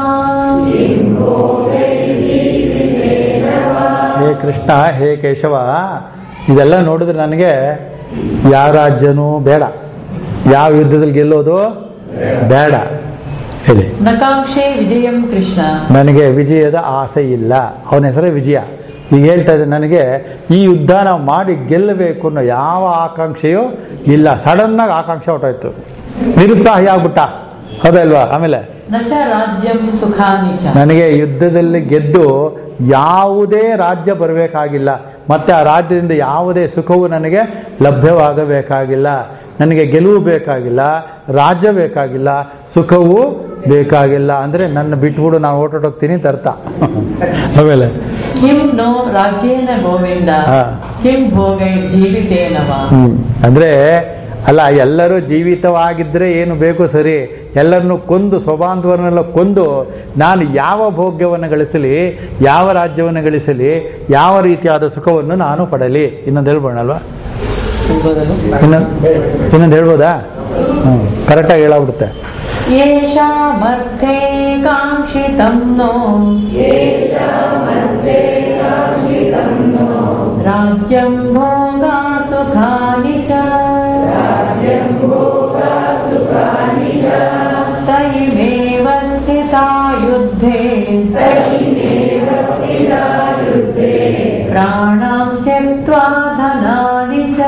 ಹೇ ಕೃಷ್ಣ ಹೇ ಕೇಶವ ಇದೆಲ್ಲ ನೋಡಿದ್ರೆ ನನಗೆ ಯಾವ ರಾಜ್ಯನೂ ಬೇಡ ಯಾವ ಯುದ್ಧದಲ್ಲಿ ಗೆಲ್ಲೋದು ಬೇಡ ಹೇಳಿ ನ ಕಾಂಕ್ಷೇ ವಿಜಯಂ ಕೃಷ್ಣ ನನಗೆ ವಿಜಯದ ಆಸೆ ಇಲ್ಲ ಅವನ ಹೆಸರೇ ವಿಜಯ ಈಗ ಹೇಳ್ತಾ ಇದ್ದೆ ನನಗೆ ಈ ಯುದ್ಧ ನಾವು ಮಾಡಿ ಗೆಲ್ಲಬೇಕು ಅನ್ನೋ ಯಾವ ಆಕಾಂಕ್ಷೆಯೂ ಇಲ್ಲ ಸಡನ್ನಾಗಿ ಆಕಾಂಕ್ಷೆ ಹೊಟ್ಟೋಯ್ತು ನಿರುತ್ಸಾಹಿ ಆಗ್ಬಿಟ್ಟ ಹೌದಲ್ವಾ ಆಮೇಲೆ ನ ಚ ರಾಜ್ಯಂ ಸುಖಾನಿ ಚ ನನಗೆ ಯುದ್ಧದಲ್ಲಿ ಗೆದ್ದು ಯಾವುದೇ ರಾಜ್ಯ ಬರಬೇಕಾಗಿಲ್ಲ ಮತ್ತೆ ಆ ರಾಜ್ಯದಿಂದ ಯಾವುದೇ ಸುಖವು ನನಗೆ ಲಭ್ಯವಾಗಬೇಕಾಗಿಲ್ಲ ನನಗೆ ಗೆಲುವು ಬೇಕಾಗಿಲ್ಲ ರಾಜ್ಯ ಬೇಕಾಗಿಲ್ಲ ಸುಖವೂ ಬೇಕಾಗಿಲ್ಲ ಅಂದರೆ ನನ್ನ ಬಿಟ್ಬಿಡು ನಾನು ಓಟೋಟೋಗ್ತೀನಿ ಅಂತ ಅರ್ಥ ಆಮೇಲೆ ಕಿಂ ನೋ ರಾಜ್ಯೇನ ಗೋವಿಂದ ಹಾ. ಕಿಂ ಭೋಗೈ ಜೀವಿತೇನ ವಾ ಹ್ಮ್. ಅಂದ್ರೆ ಅಲ್ಲ ಎಲ್ಲರೂ ಜೀವಿತವಾಗಿದ್ರೆ ಏನು ಬೇಕು ಸರಿ ಎಲ್ಲರನ್ನು ಕೊಂದು ಸ್ವಬಾಂಧವರನ್ನೆಲ್ಲ ಕೊಂದು ನಾನು ಯಾವ ಭೋಗ್ಯವನ್ನು ಗಳಿಸಲಿ ಯಾವ ರಾಜ್ಯವನ್ನು ಗಳಿಸಲಿ ಯಾವ ರೀತಿಯಾದ ಸುಖವನ್ನು ನಾನು ಪಡಲಿ ಇನ್ನೊಂದು ಹೇಳ್ಬೋಣಲ್ವಾ ಇನ್ನೊಂದು ಇನ್ನೊಂದು ಹೇಳ್ಬೋದಾ ಹ್ಞೂ ಕರೆಕ್ಟಾಗಿ ಹೇಳಾಗ್ಬಿಡುತ್ತೆ येषामर्थे काङ्क्षितं नो राज्यं भोगा सुखानि च तैमेव स्थिता युद्धे प्राणां त्यक्त्वा धनानि च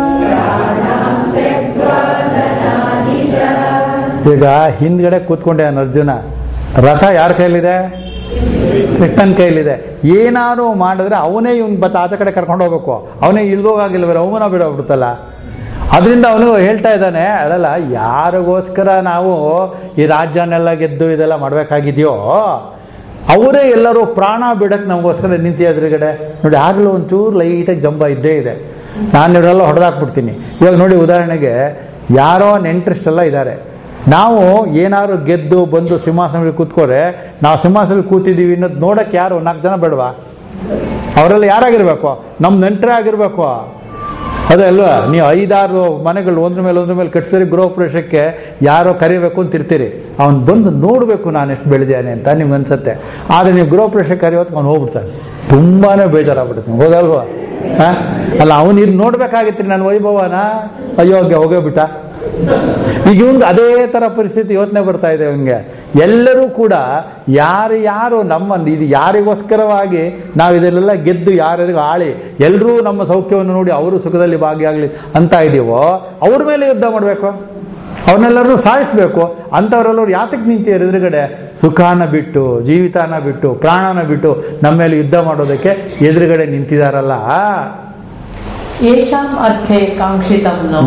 ಈಗ ಹಿಂದ್ಗಡೆ ಕೂತ್ಕೊಂಡೆ ಅವನು ಅರ್ಜುನ ರಥ ಯಾರ ಕೈಲಿದೆ ಕೃಷ್ಣನ್ ಕೈಲಿದೆ ಏನಾದ್ರು ಮಾಡಿದ್ರೆ ಅವನೇ ಇವ್ನ ಬತ್ತ ಆಚೆ ಕಡೆ ಕರ್ಕೊಂಡು ಹೋಗ್ಬೇಕು ಅವನೇ ಇಳ್ದೋಗಾಗಿಲ್ವರ ಅವಮಾನ ಬಿಡೋಗ್ಬಿಡುತ್ತಲ್ಲ ಅದರಿಂದ ಅವನು ಹೇಳ್ತಾ ಇದ್ದಾನೆ ಅದಲ್ಲ ಯಾರಿಗೋಸ್ಕರ ನಾವು ಈ ರಾಜ್ಯನೆಲ್ಲ ಗೆದ್ದು ಇದೆಲ್ಲ ಮಾಡಬೇಕಾಗಿದೆಯೋ ಅವರೇ ಎಲ್ಲರೂ ಪ್ರಾಣ ಬಿಡಕ್ಕೆ ನಮಗೋಸ್ಕರ ನಿಂತಿ ಎದುರುಗಡೆ ನೋಡಿ ಆಗಲೂ ಒಂಚೂರು ಲೈಟಾಗಿ ಜಂಬ ಇದ್ದೇ ಇದೆ ನಾನು ಇವರೆಲ್ಲ ಹೊಡೆದಾಕ್ಬಿಡ್ತೀನಿ ಇವಾಗ ನೋಡಿ ಉದಾಹರಣೆಗೆ ಯಾರೋ ನೆಂಟ್ರಿಷ್ಟೆಲ್ಲ ಇದ್ದಾರೆ ನಾವು ಏನಾದ್ರು ಗೆದ್ದು ಬಂದು ಸಿಂಹಾಸನದಲ್ಲಿ ಕೂತ್ಕೋರೆ ನಾವು ಸಿಂಹಾಸನದಲ್ಲಿ ಕೂತಿದ್ದೀವಿ ಅನ್ನೋದು ನೋಡಕ್ಕೆ ಯಾರು ನಾಲ್ಕು ಜನ ಬೇಡವಾ ಅವರೆಲ್ಲ ಯಾರಾಗಿರ್ಬೇಕು ನಮ್ಮ ನೆಂಟರೇ ಆಗಿರ್ಬೇಕು ಅದೇ ಅಲ್ವಾ ನೀವು ಐದಾರು ಮನೆಗಳು ಒಂದ್ರ ಮೇಲೆ ಒಂದ್ರ ಮೇಲೆ ಕಟ್ಸಿರಿ ಗೃಹ ಪ್ರವೇಶಕ್ಕೆ ಯಾರೋ ಕರಿಬೇಕು ಅಂತ ಇರ್ತೀರಿ ಅವ್ನು ಬಂದು ನೋಡಬೇಕು ನಾನು ಎಷ್ಟು ಬೆಳೆದಿದ್ದಾನೆ ಅಂತ ನಿಮ್ಗೆ ಅನ್ಸುತ್ತೆ ಆದರೆ ನೀವು ಗೃಹ ಪ್ರವೇಶಕ್ಕೆ ಕರೆಯೋದಕ್ಕೆ ಅವ್ನು ಹೋಗ್ಬಿಡ್ತಾನೆ ತುಂಬಾನೇ ಬೇಜಾರಾಗ್ಬಿಡುತ್ತೆ ಹೋಗಲ್ವಾ ಹಾ? ಅಲ್ಲ ಅವನು ಇದು ನೋಡ್ಬೇಕಾಗಿತ್ತು ನನ್ನ ವೈಭವನ ಅಯೋಗ್ಯ ಹೋಗೋಬಿಟ್ಟ ಈಗ ಇವಂದು ಅದೇ ತರ ಪರಿಸ್ಥಿತಿ ಯೋಚನೆ ಬರ್ತಾ ಇದೆ ಅವನಿಗೆ ಎಲ್ಲರೂ ಕೂಡ ಯಾರು ಯಾರು ನಮ್ಮ ಇದು ಯಾರಿಗೋಸ್ಕರವಾಗಿ ನಾವು ಇದನ್ನೆಲ್ಲ ಗೆದ್ದು ಯಾರಿಗೂ ಆಳಿ ಎಲ್ಲರೂ ನಮ್ಮ ಸೌಖ್ಯವನ್ನು ನೋಡಿ ಅವರು ಸುಖದಲ್ಲಿ ಭಾಗಿಯಾಗಲಿ ಅಂತ ಇದೀವೋ ಅವ್ರ ಮೇಲೆ ಯುದ್ಧ ಮಾಡಬೇಕು ಅವನ್ನೆಲ್ಲರೂ ಸಾಯಿಸ್ಬೇಕು ಅಂಥವರೆಲ್ಲರೂ ಯಾತಕ್ಕೆ ನಿಂತಿದ್ದಾರೆ ಎದುರುಗಡೆ ಸುಖಾನ ಬಿಟ್ಟು ಜೀವಿತಾನ ಬಿಟ್ಟು ಪ್ರಾಣನ ಬಿಟ್ಟು ನಮ್ಮ ಮೇಲೆ ಯುದ್ಧ ಮಾಡೋದಕ್ಕೆ ಎದುರುಗಡೆ ನಿಂತಿದಾರಲ್ಲ येषाम् अर्थे काङ्क्षितं नो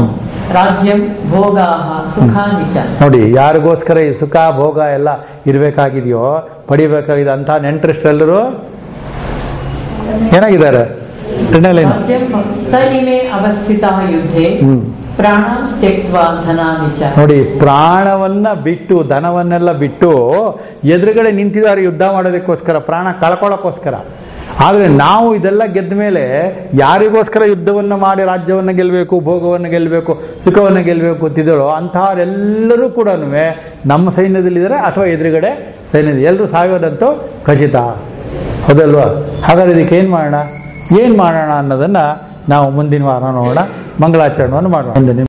ರಾಜ್ಯಂ ಭೋಗಾಹ ಸುಖಾನಿ ಚ ನೋಡಿ ಯಾರಿಗೋಸ್ಕರ ಈ ಸುಖ ಭೋಗ ಎಲ್ಲ ಇರಬೇಕಾಗಿದೆಯೋ ಪಡಿಬೇಕಾಗಿದೆ ಅಂತ ನೆಂಟರಿಷ್ಟೆಲ್ಲರೂ ಏನಾಗಿದ್ದಾರೆ ಟೆನ್ನಲೇನು ರಾಜ್ಯಂ ಭಕ್ತ ಇಮೆ ಅವಸ್ಥಿತ ಯುದ್ಧೆ ಹ್ಮ್ ಪ್ರಾಣಂ ತ್ಯಕ್ವಾ ಧನಾನಿ ಚ ನೋಡಿ ಪ್ರಾಣವನ್ನ ಬಿಟ್ಟು ಧನವನ್ನೆಲ್ಲ ಬಿಟ್ಟು ಎದುರುಗಡೆ ನಿಂತಿದ್ದಾರೆ ಯುದ್ಧ ಮಾಡೋದಕ್ಕೋಸ್ಕರ ಪ್ರಾಣ ಕಳ್ಕೊಳ್ಳೋಕ್ಕೋಸ್ಕರ ಆದರೆ ನಾವು ಇದೆಲ್ಲ ಗೆದ್ದ ಮೇಲೆ ಯಾರಿಗೋಸ್ಕರ ಯುದ್ಧವನ್ನು ಮಾಡಿ ರಾಜ್ಯವನ್ನು ಗೆಲ್ಲಬೇಕು ಭೋಗವನ್ನು ಗೆಲ್ಲಬೇಕು ಸುಖವನ್ನು ಗೆಲ್ಲಬೇಕು ಅಂತಿದ್ದರೋ ಅಂಥವರೆಲ್ಲರೂ ಕೂಡ ನಮ್ಮ ಸೈನ್ಯದಲ್ಲಿದ್ದಾರೆ ಅಥವಾ ಎದುರುಗಡೆ ಸೈನ್ಯದ ಎಲ್ಲರೂ ಸಾಯೋದಂತೂ ಖಚಿತ ಹೌದಲ್ವಾ ಹಾಗಾದ್ರೆ ಇದಕ್ಕೆ ಏನು ಮಾಡೋಣ ಏನು ಮಾಡೋಣ ಅನ್ನೋದನ್ನ ನಾವು ಮುಂದಿನ ವಾರ ನೋಡೋಣ ಮಂಗಳಾಚರಣೆಯನ್ನು ಮಾಡೋಣ ಒಂದು ನಿಮಿಷ